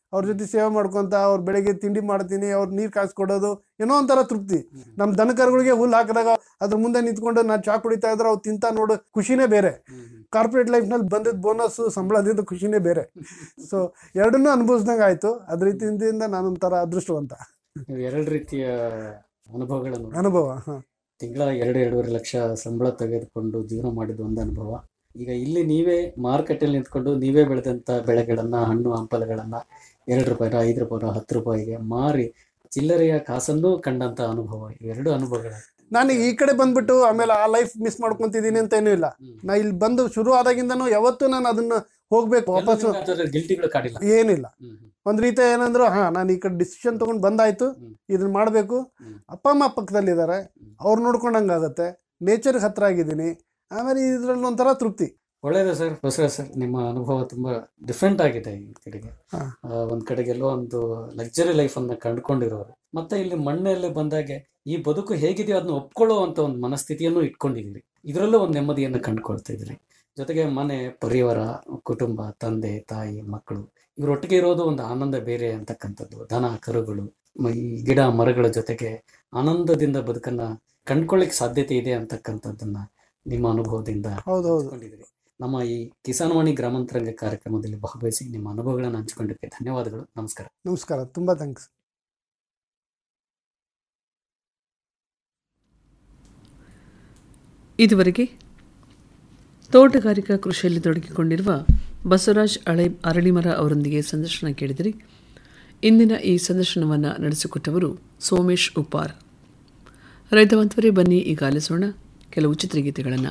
ಅವ್ರ ಜೊತೆ ಸೇವೆ ಮಾಡ್ಕೊಂತ ಅವ್ರ ಬೆಳಗ್ಗೆ ತಿಂಡಿ ಮಾಡ್ತೀನಿ ಅವ್ರ ನೀರು ಕಾಯಿಸ್ಕೊಡೋದು ಏನೋ ಒಂಥರ ತೃಪ್ತಿ ನಮ್ಮ ದನಕರುಗಳಿಗೆ ಹುಲ್ಲು ಹಾಕಿದಾಗ ಅದ್ರ ಮುಂದೆ ನಿಂತ್ಕೊಂಡು ನಾನು ಚಾ ಕುಡಿತಾ ಇದ್ರೆ ಅವ್ರು ತಿಂತ ನೋಡು ಖುಷಿನೇ ಬೇರೆ ಕಾರ್ಪೊರೇಟ್ ಲೈಫ್ನಲ್ಲಿ ಬಂದಿದ್ದ ಬೋನಸ್ ಸಂಬಳದಿಂದ ಖುಷಿನೇ ಬೇರೆ ಸೊ ಎರಡನ್ನೂ ಅನುಭವಿಸ್ದಂಗೆ ಆಯ್ತು ಅದ್ರ ರೀತಿಯಿಂದ ನಾನೊಂಥರ ಅದೃಷ್ಟವಂತ ನೀವು ಎರಡು ರೀತಿಯ ಅನುಭವಗಳನ್ನು ಅನುಭವ ಹಾ ತಿಂಗಳ ಎರಡು ಎರಡೂವರೆ ಲಕ್ಷ ಸಂಬಳ ತೆಗೆದುಕೊಂಡು ಜೀವನ ಮಾಡಿದ ಒಂದು ಅನುಭವ ಈಗ ಇಲ್ಲಿ ನೀವೇ ಮಾರುಕಟ್ಟೆಯಲ್ಲಿ ನಿಂತ್ಕೊಂಡು ನೀವೇ ಬೆಳೆದಂತ ಬೆಳೆಗಳನ್ನ ಹಣ್ಣು ಹಂಪಲುಗಳನ್ನ ಎರಡು ರೂಪಾಯಿನ ಐದು ರೂಪಾಯಿನ ಹತ್ತು ರೂಪಾಯಿಗೆ ಮಾರಿ ಚಿಲ್ಲರೆಯ ಕಾಸನ್ನೂ ಕಂಡಂತ ಅನುಭವ ಇವೆರಡು ಅನುಭವಗಳ ನಾನು ಈ ಕಡೆ ಬಂದ್ಬಿಟ್ಟು ಆಮೇಲೆ ಆ ಲೈಫ್ ಮಿಸ್ ಮಾಡ್ಕೊಂತಿದ್ದೀನಿ ಅಂತ ಏನೂ ಇಲ್ಲ ನಾ ಇಲ್ಲಿ ಬಂದು ಶುರು ಆದಾಗಿಂದನೂ ಯಾವತ್ತೂ ನಾನು ಅದನ್ನ ಹೋಗ್ಬೇಕು ವಾಪಸ್ಸು ಗಿಲ್ಟಿಗಳು ಕಾಡಿಲ್ಲ ಏನಿಲ್ಲ ಒಂದ್ ರೀತಿ ಏನಂದ್ರು ಹಾ ನಾನು ಈ ಕಡೆ ಡಿಸಿಷನ್ ತಗೊಂಡು ಬಂದಾಯ್ತು ಇದನ್ನ ಮಾಡಬೇಕು ಅಪ್ಪ ಅಮ್ಮ ಪಕ್ಕದಲ್ಲಿದ್ದಾರೆ ಅವ್ರು ನೋಡ್ಕೊಂಡಂಗಾಗತ್ತೆ ನೇಚರ್ಗೆ ಹತ್ರ ಆಗಿದ್ದೀನಿ ಆಮೇಲೆ ಇದ್ರಲ್ಲಿ ಒಂಥರ ತೃಪ್ತಿ ಒಳ್ಳೇದು ಸರ್ ಬಸವರಾಜ್ ಸರ್ ನಿಮ್ಮ ಅನುಭವ ತುಂಬಾ ಡಿಫ್ರೆಂಟ್ ಆಗಿದೆ ಈ ಕಡೆಗೆ ಹಾ. ಆ, ಒಂದ್ ಕಡೆಗೆಲ್ಲೋ ಒಂದು ಲಕ್ಸರಿ ಲೈಫ್ ಅನ್ನ ಕಂಡುಕೊಂಡಿರೋರು ಮತ್ತೆ ಇಲ್ಲಿ ಮಣ್ಣಲ್ಲಿ ಬಂದಾಗೆ ಈ ಬದುಕು ಹೇಗಿದೆಯೋ ಅದನ್ನ ಒಪ್ಕೊಳ್ಳುವಂತ ಒಂದು ಮನಸ್ಥಿತಿಯನ್ನು ಇಟ್ಕೊಂಡಿದ್ದೀರಿ ಇದರಲ್ಲೂ ಒಂದು ನೆಮ್ಮದಿಯನ್ನು ಕಂಡುಕೊಳ್ತಾ ಇದ್ರಿ ಜೊತೆಗೆ ಮನೆ ಪರಿವಾರ ಕುಟುಂಬ ತಂದೆ ತಾಯಿ ಮಕ್ಕಳು ಇವರೊಟ್ಟಿಗೆ ಇರೋದು ಒಂದು ಆನಂದ ಬೇರೆ ಅಂತಕ್ಕಂಥದ್ದು ದನ ಕರುಗಳು ಮ- ಈ ಗಿಡ ಮರಗಳ ಜೊತೆಗೆ ಆನಂದದಿಂದ ಬದುಕನ್ನ ಕಂಡ್ಕೊಳ್ಳಿಕ್ ಸಾಧ್ಯತೆ ಇದೆ ಅಂತಕ್ಕಂಥದ್ದನ್ನ ನಿಮ್ಮ ಅನುಭವದಿಂದ ಹೌದು ಹೌದು ಹಂಚ್ಕೊಂಡಿದ್ದೀರಿ ನಮ್ಮ ಈ ಕಿಸಾನ್ವಾಣಿ ಗ್ರಾಮಾಂತರಂಗ ಕಾರ್ಯಕ್ರಮದಲ್ಲಿ ಭಾಗವಹಿಸಿ ನಿಮ್ಮ ಅನುಭವಗಳನ್ನು ಹಂಚಿಕೊಂಡಿದ್ದಕ್ಕೆ ಧನ್ಯವಾದಗಳು ನಮಸ್ಕಾರ ನಮಸ್ಕಾರ ತುಂಬಾ ಥ್ಯಾಂಕ್ಸ್ ಇದುವರೆಗೆ ತೋಟಗಾರಿಕಾ ಕೃಷಿಯಲ್ಲಿ ತೊಡಗಿಕೊಂಡಿರುವ ಬಸವರಾಜ್ ಅಳೆ ಅರಳಿಮರ ಅವರೊಂದಿಗೆ ಸಂದರ್ಶನ ಕೇಳಿದಿರಿ ಇಂದಿನ ಈ ಸಂದರ್ಶನವನ್ನು ನಡೆಸಿಕೊಟ್ಟವರು ಸೋಮೇಶ್ ಉಪ್ಪಾರ್ ರೈತ ಬಂಧುವರೇ ಬನ್ನಿ ಈಗ ಆಲಿಸೋಣ ಕೆಲವು ಚಿತ್ರಗೀತೆಗಳನ್ನು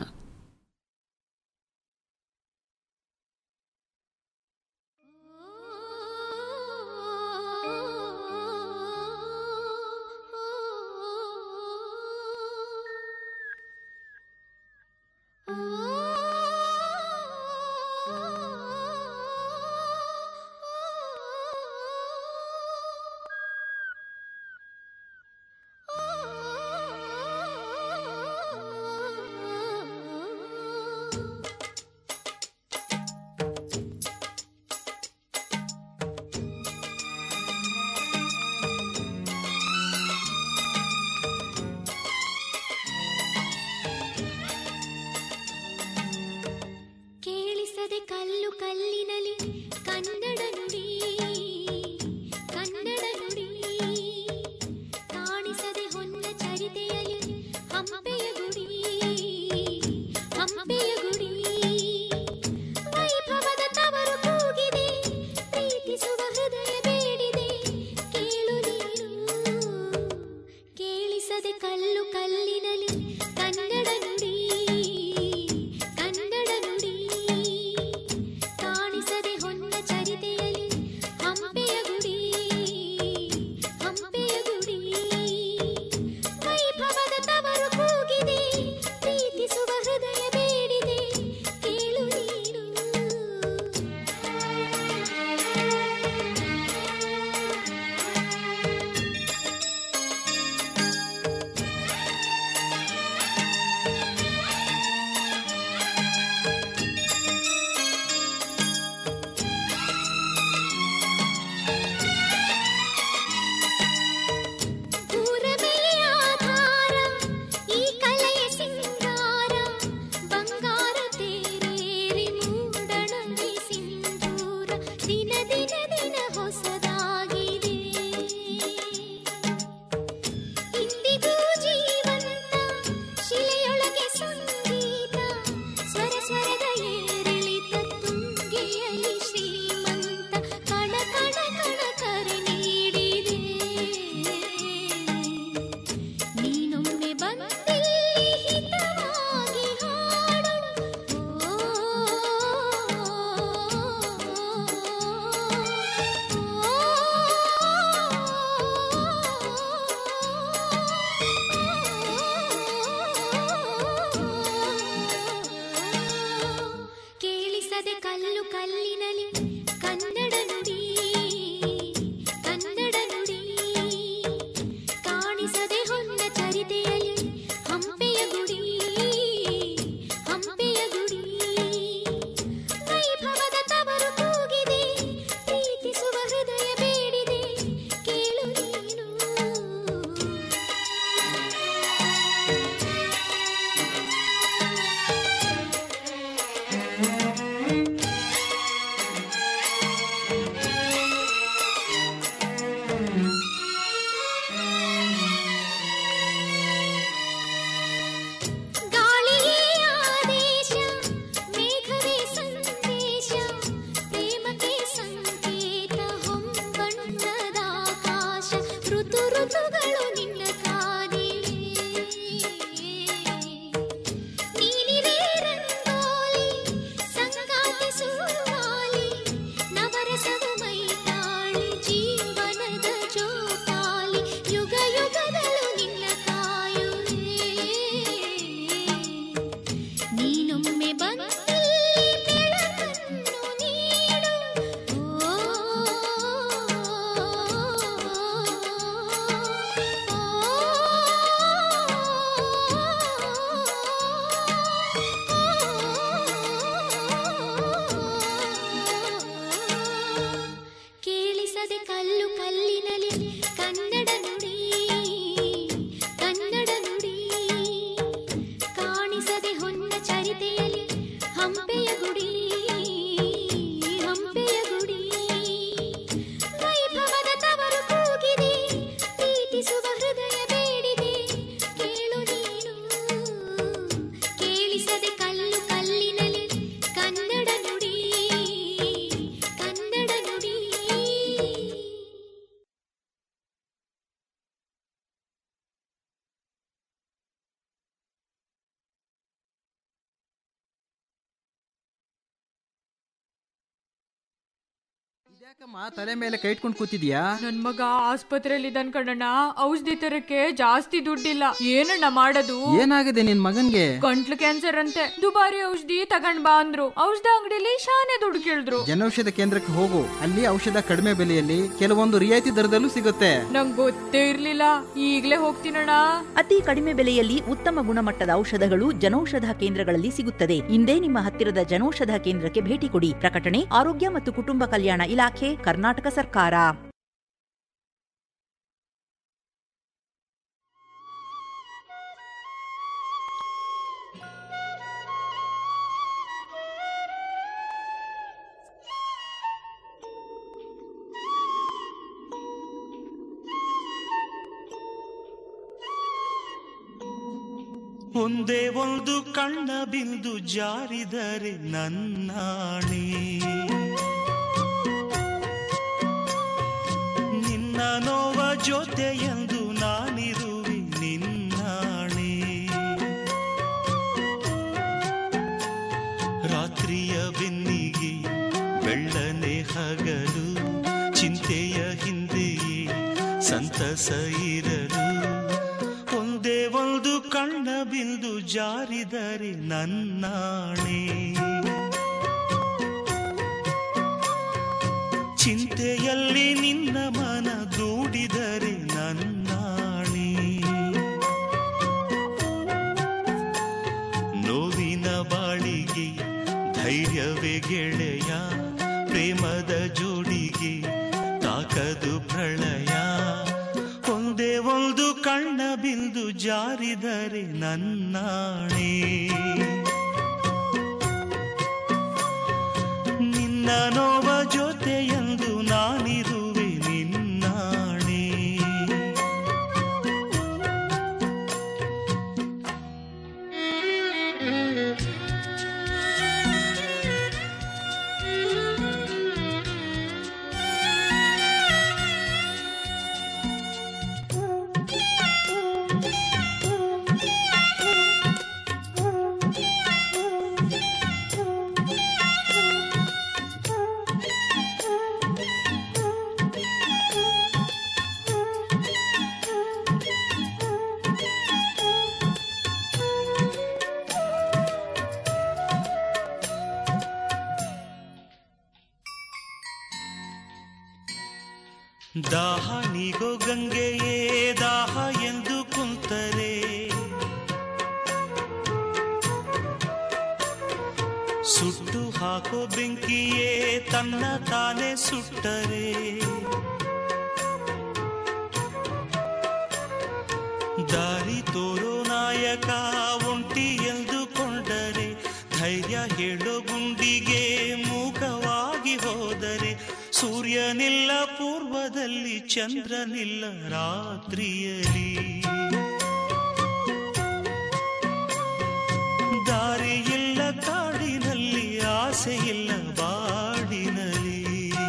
ಕೇಳಿಸದೆ ಕಲ್ಲು ಕಲ್ಲಿನಲಿ ಕನ್ನಡ ನುಡಿ ಕನ್ನಡ ನುಡಿ ಕಾಣಿಸದೆ ಹೊನ್ನ ಚರಿತೆಯಲಿ ಹಂಪೆಯ ಗುಡಿ ಹಂಪೆಯ ಗುಡಿ ವೈಭವದ ತವರು ಕೂಗಿದೆ ಪ್ರೀತಿಸುವ ಹೃದಯ ಬೇಡಿದೆ ಕೇಳು ನೀನು ಕೇಳಿಸದೆ ಕಲ್ಲು ಕಲ್ಲಿನಲಿ ಕನ್ನಡ ನುಡಿ ಕನ್ನಡ ನುಡಿ ಕಾಣಿಸದೆ ಹೊನ್ನ ಚರಿತೆಯಲಿ ಹಂಪೆಯ ಗುಡಿ ಹಂಪೆಯ ಗುಡಿ ವೈಭವದ ತವರು ಕೂಗಿದೆ ಪ್ರೀತಿಸುವ ಹೃದಯ ಬೇಡಿದೆ ಕೇಳು ನೀನು ಊರಮೆಯ ಆಧಾರ ಈ ಕಲೆಯ ಸಿಂಗಾರ ಬಂಗಾರ ತೇರೇರಿ ಮೂಡಣದಿ ಸಿಂಧೂರ ದಿನ ದಿನ ದಿನ ಹೊಸದಾಗಿದೆ ಇಂದಿಗೂ ಜೀವಂತ ಶಿಲೆಯೊಳಗೆ ಸಂಗೀತ ಸ್ವರ ಸ್ವರದ ಏರಿಳಿತ ತುಂಗೆಯಲ್ಲಿ ಶ್ರೀಮಂತ ಕಣ ಕಣ ಕಣ ಕರೆ ನೀಡಿದೆ ನೀನೊಮ್ಮೆ ಬಂದಿಲ್ಲಿ ಹಿತವಾಗಿ ಹಾಡು ಕೇಳಿಸದೆ ಕಲ್ಲು ಕಲ್ಲಿನಲಿ ಕನ್ನಡ ನುಡಿ ಕನ್ನಡ ನುಡಿ ಕಾಣಿಸದೆ ಹೊನ್ನ ಚರಿತೆಯಲಿ ಹಂಪೆಯ ಗುಡಿ ಹಂಪೆಯ ಗುಡಿ ವೈಭವದ ತವರು ಕೂಗಿದೆ ಪ್ರೀತಿಸುವ ಹೃದಯ ಯಾಕಮ್ಮ ತಲೆ ಮೇಲೆ ಕೈ ಇಟ್ಕೊಂಡು ಕೂತಿದ್ಯಾ ನನ್ ಮಗ ಆಸ್ಪತ್ರೆಯಲ್ಲಿ ಇದ್ದಾನ್ ಕಣಣ್ಣ ಔಷಧಿ ತರಕ್ಕೆ ಜಾಸ್ತಿ ದುಡ್ಡಿಲ್ಲ ಏನಣ್ಣ ಮಾಡೋದು ಏನಾಗಿದೆ ನಿನ್ ಮಗನ್ಗೆ ಗಂಟ್ಲು ಕ್ಯಾನ್ಸರ್ ಅಂತೆ ದುಬಾರಿ ಔಷಧಿ ತಗೊಂಡ್ ಬಾ ಅಂದ್ರು ಔಷಧ ಅಂಗಡಿಲಿ ಶಾನೆ ದುಡ್ಡು ಕೇಳಿದ್ರು ಜನೌಷಧ ಕೇಂದ್ರಕ್ಕೆ ಹೋಗು ಅಲ್ಲಿ ಔಷಧ ಕಡಿಮೆ ಬೆಲೆಯಲ್ಲಿ ಕೆಲವೊಂದು ರಿಯಾಯಿತಿ ದರದಲ್ಲೂ ಸಿಗುತ್ತೆ ನಂಗ್ ಗೊತ್ತೇ ಇರ್ಲಿಲ್ಲ ಈಗ್ಲೇ ಹೋಗ್ತೀನಣ್ಣ ಅತಿ ಕಡಿಮೆ ಬೆಲೆಯಲ್ಲಿ ಉತ್ತಮ ಗುಣಮಟ್ಟದ ಔಷಧಗಳು ಜನೌಷಧ ಕೇಂದ್ರಗಳಲ್ಲಿ ಸಿಗುತ್ತದೆ ಇಂದೇ ನಿಮ್ಮ ಹತ್ತಿರದ ಜನೌಷಧ ಕೇಂದ್ರಕ್ಕೆ ಭೇಟಿ ಕೊಡಿ ಪ್ರಕಟಣೆ ಆರೋಗ್ಯ ಮತ್ತು ಕುಟುಂಬ ಕಲ್ಯಾಣ ಇಲಾಖೆ ಕರ್ನಾಟಕ ಸರ್ಕಾರ ಒಂದೇ ಒಂದು ಕಣ್ಣ ಬಿಂದು ಜಾರಿದರೆ ನನ್ನಾಣೆ ನಿನ್ನ ನೋವ ಜೊತೆಯೆಂದು ನಾನಿರುವೆ ನಿನ್ನಾಣೆ ರಾತ್ರಿಯ ಬೆನ್ನಿಗೆ ಬೆಳ್ಳನೆ ಹಗಲು ಚಿಂತೆಯ ಹಿಂದೆಯೇ ಸಂತಸ ಇರಲು ಒಂದೇ ಒಂದು ಕಣ್ಣ ಬಿಂದು ಜಾರಿದರೆ ನನ್ನಾಣೆ ಚಿಂತೆಯಲ್ಲಿ ನಿನ್ನ ಮನ ದೂಡಿದರೆ ನನ್ನಾಣೆ ನೋವಿನ ಬಾಳಿಗೆ ಧೈರ್ಯವೇ ಗೆಳೆಯ ಪ್ರೇಮದ ಜೋಡಿಗೆ ತಾಕದು ಪ್ರಳಯ ಒಂದೇ ಒಂದು ಕಣ್ಣ ಬಿಂದು ಜಾರಿದರೆ ನನ್ನಾಣೆ ನಿನ್ನ ನೋವ ಜೊತೆಯೆಂದು ನಾನಿರುವೆ ನಿನ್ನಾಣೆ ದಾಹ ನೀಗೋ ಗಂಗೆಯೇ ದಾಹ ಎಂದು ಕುಂತರೆ ಸುಟ್ಟು ಹಾಕೋ ಬೆಂಕಿಯೇ ತನ್ನ ತಾನೇ ಸುಟ್ಟರೆ ದಾರಿ ತೋರೋ ನಾಯಕ ಒಂಟಿ ಎಂದುಕೊಂಡರೆ ಧೈರ್ಯ ಹೇಳೋ ಗುಂಡಿಗೆ ಮೂಕವಾಗಿ ಹೋದರೆ ಸೂರ್ಯನಿಲ್ಲ ಪೂರ್ವದಲ್ಲಿ ಚಂದ್ರನಿಲ್ಲ ರಾತ್ರಿಯಲಿ ದಾರಿಯಿಲ್ಲ ಕಾಡಿನಲ್ಲಿ ಆಸೆಯಿಲ್ಲ ಬಾಡಿನಲ್ಲಿ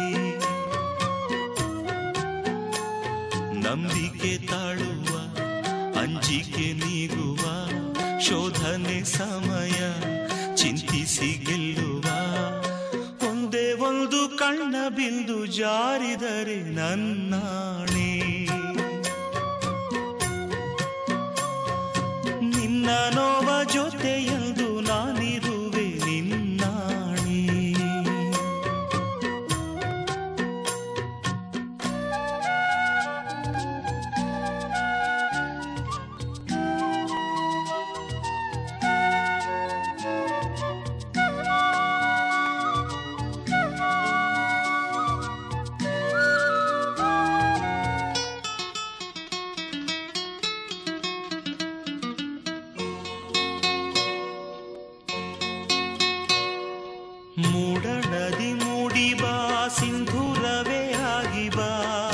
ನಂಬಿಕೆ ತಾಳುವ ಅಂಜಿಕೆ ನೀಗುವ ಶೋಧನೆ ಸಮಯ ಚಿಂತಿಸಿ ಗೆಲ್ಲುವ ಒಂದೇ ಒಂದು ಕಣ್ಣ ಬಿಂದು ಜಾರಿದರೆ ನನ್ನಾಣೆ ನಿನ್ನ ನೋವ ಜೊತೆಯೆಂದು ನಾನಿರುವೆ ನಿನ್ನಾಣೆ ಮೂಡ ನದಿ ಮೂಡಿ ಬಾ ಸಿಂಧೂರವೇ ಆಗಿ ಬಾ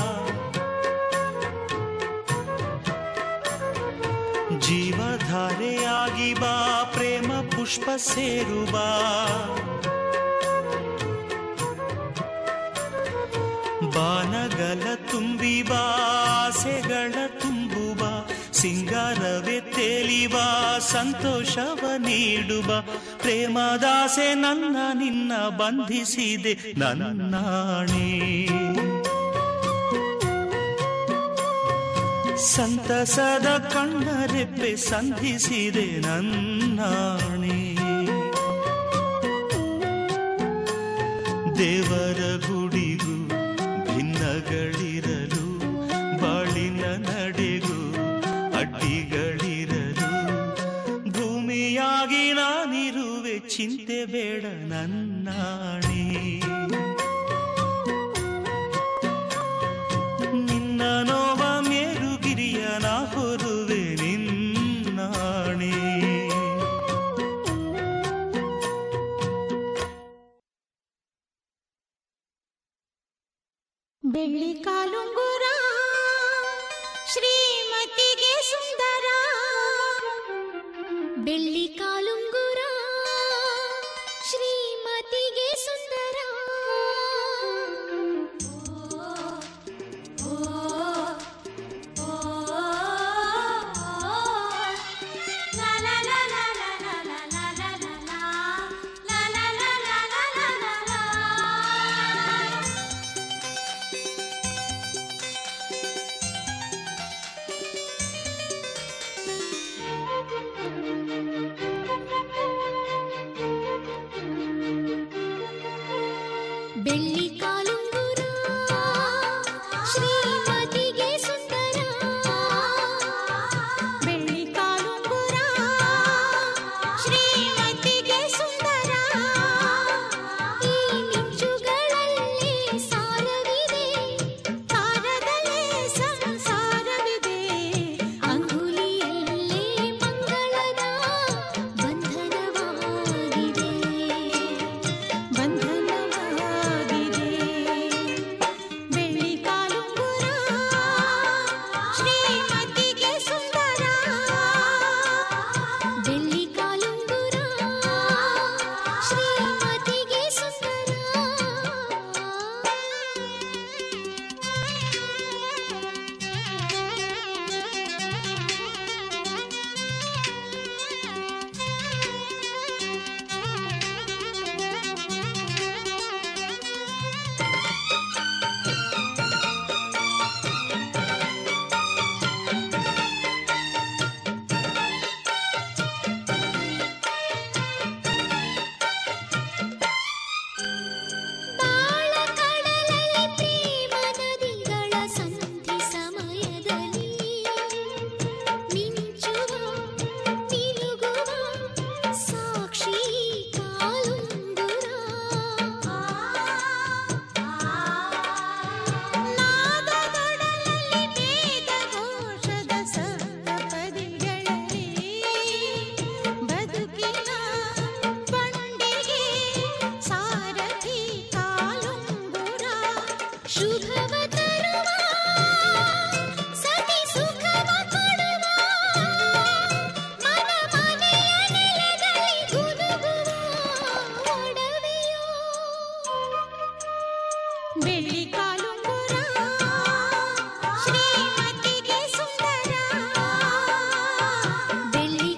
ಜೀವಧಾರೆಯಾಗಿ ಬಾ ಪ್ರೇಮ ಪುಷ್ಪ ಸೇರು ಬಾ ಬಾನಗಲ ತುಂಬಿ ಬಾ ಆಸೆಗಳ ತುಂಬು ಬಾ ಸಿಂಗಾರವೇ ತೇಲಿವ ಸಂತೋಷವ ನೀಡುವ ಪ್ರೇಮದಾಸೆ ನನ್ನ ನಿನ್ನ ಬಂಧಿಸಿದೆ ನನ್ನಾಣೆ ಸಂತಸದ ಕಣ್ಣರೆಪ್ಪೆ ಸಂಧಿಸಿದೆ ನನ್ನಾಣೆ ದೇವರ ಗುಡಿಗೂ ಭಿನ್ನಗಳಿರಲು ಬಾಳಿನ ನಡೆಗೂ ಅಡ್ಡಿಗಳಿರಲು ಭೂಮಿಯಾಗಿ ನಾನಿರುವೆ ಚಿಂತೆ ಬೇಡ ನನ್ನಾಣೆ ನಿನ್ನ ನೋವ ಮೇರುಗಿರಿಯ ನಾ ಹೊರುವೆ ನಿನ್ನಾಣೆ ಬೆಳ್ಳಿ ಕಾಲುಂಗುರ ಶ್ರೀಮತಿಗೆ ಸುಂದರ ಬೆಳ್ಳಿ ಕಾಲುಂಗುರ ಶ್ರೀಮತಿಗೆ ಸುಂದರ ಬೆಳ್ಳಿ ಕಾಲುಂಗುರ ಶ್ರೀಮತಿಗೆ ಸುಂದರ ಬೆಳ್ಳಿ ಕಾಲುಂಗುರ ಶ್ರೀಮತಿಗೆ ಸುಂದರ ಈ ಮಿಂಚುಗಳಲ್ಲಿ ಸಾರವಿದೆ ಸಾರದಲ್ಲೇ ಸಂಸಾರವಿದೆ ಅಂಗುಲಿಯಲ್ಲೇ ಮಂಗಳದ ಬಂಧನವಾಗಿದೆ ಬಂಧನವಾಗಿದೆ ಬೆಳ್ಳಿ ಕಾಲುಂಗುರ ಶ್ರೀಮತಿಗೆ ಸುಂದರ ಬೆಳ್ಳಿ ಕಾಲುಂಗುರ ಶ್ರೀಮತಿಗೆ ಸುಂದರ ಬಾಳ ಕಡಲಲ್ಲಿ ಪ್ರೇಮ ನದಿಗಳ ಸಂಧಿ ಸಮಯದಲ್ಲಿ ಮಿಂಚುವ ತಿರುಗುವ ಸಾಕ್ಷಿ ಕಾಲುಂಗುರ ನಾದದೊಡಲಲ್ಲಿ ವೇದ ಘೋಷದ ಸಪ್ತಪದಿಗಳಲ್ಲಿ ಬದುಕಿನ ಬಂಡಿಗೆ ಸಾರಥಿ ಕಾಲುಂಗುರ ಶುಭವ ತರುವ ಸತಿ ಸುಖವ ಕೊಡುವ ಮನ ಮನೆಯ ನೆಲದಲ್ಲಿ ಗುನುಗುವ ಒಡವೆಯೋ ಬೆಳ್ಳಿ ಕಾಲುಂಗುರ ಶ್ರೀಮತಿಗೆ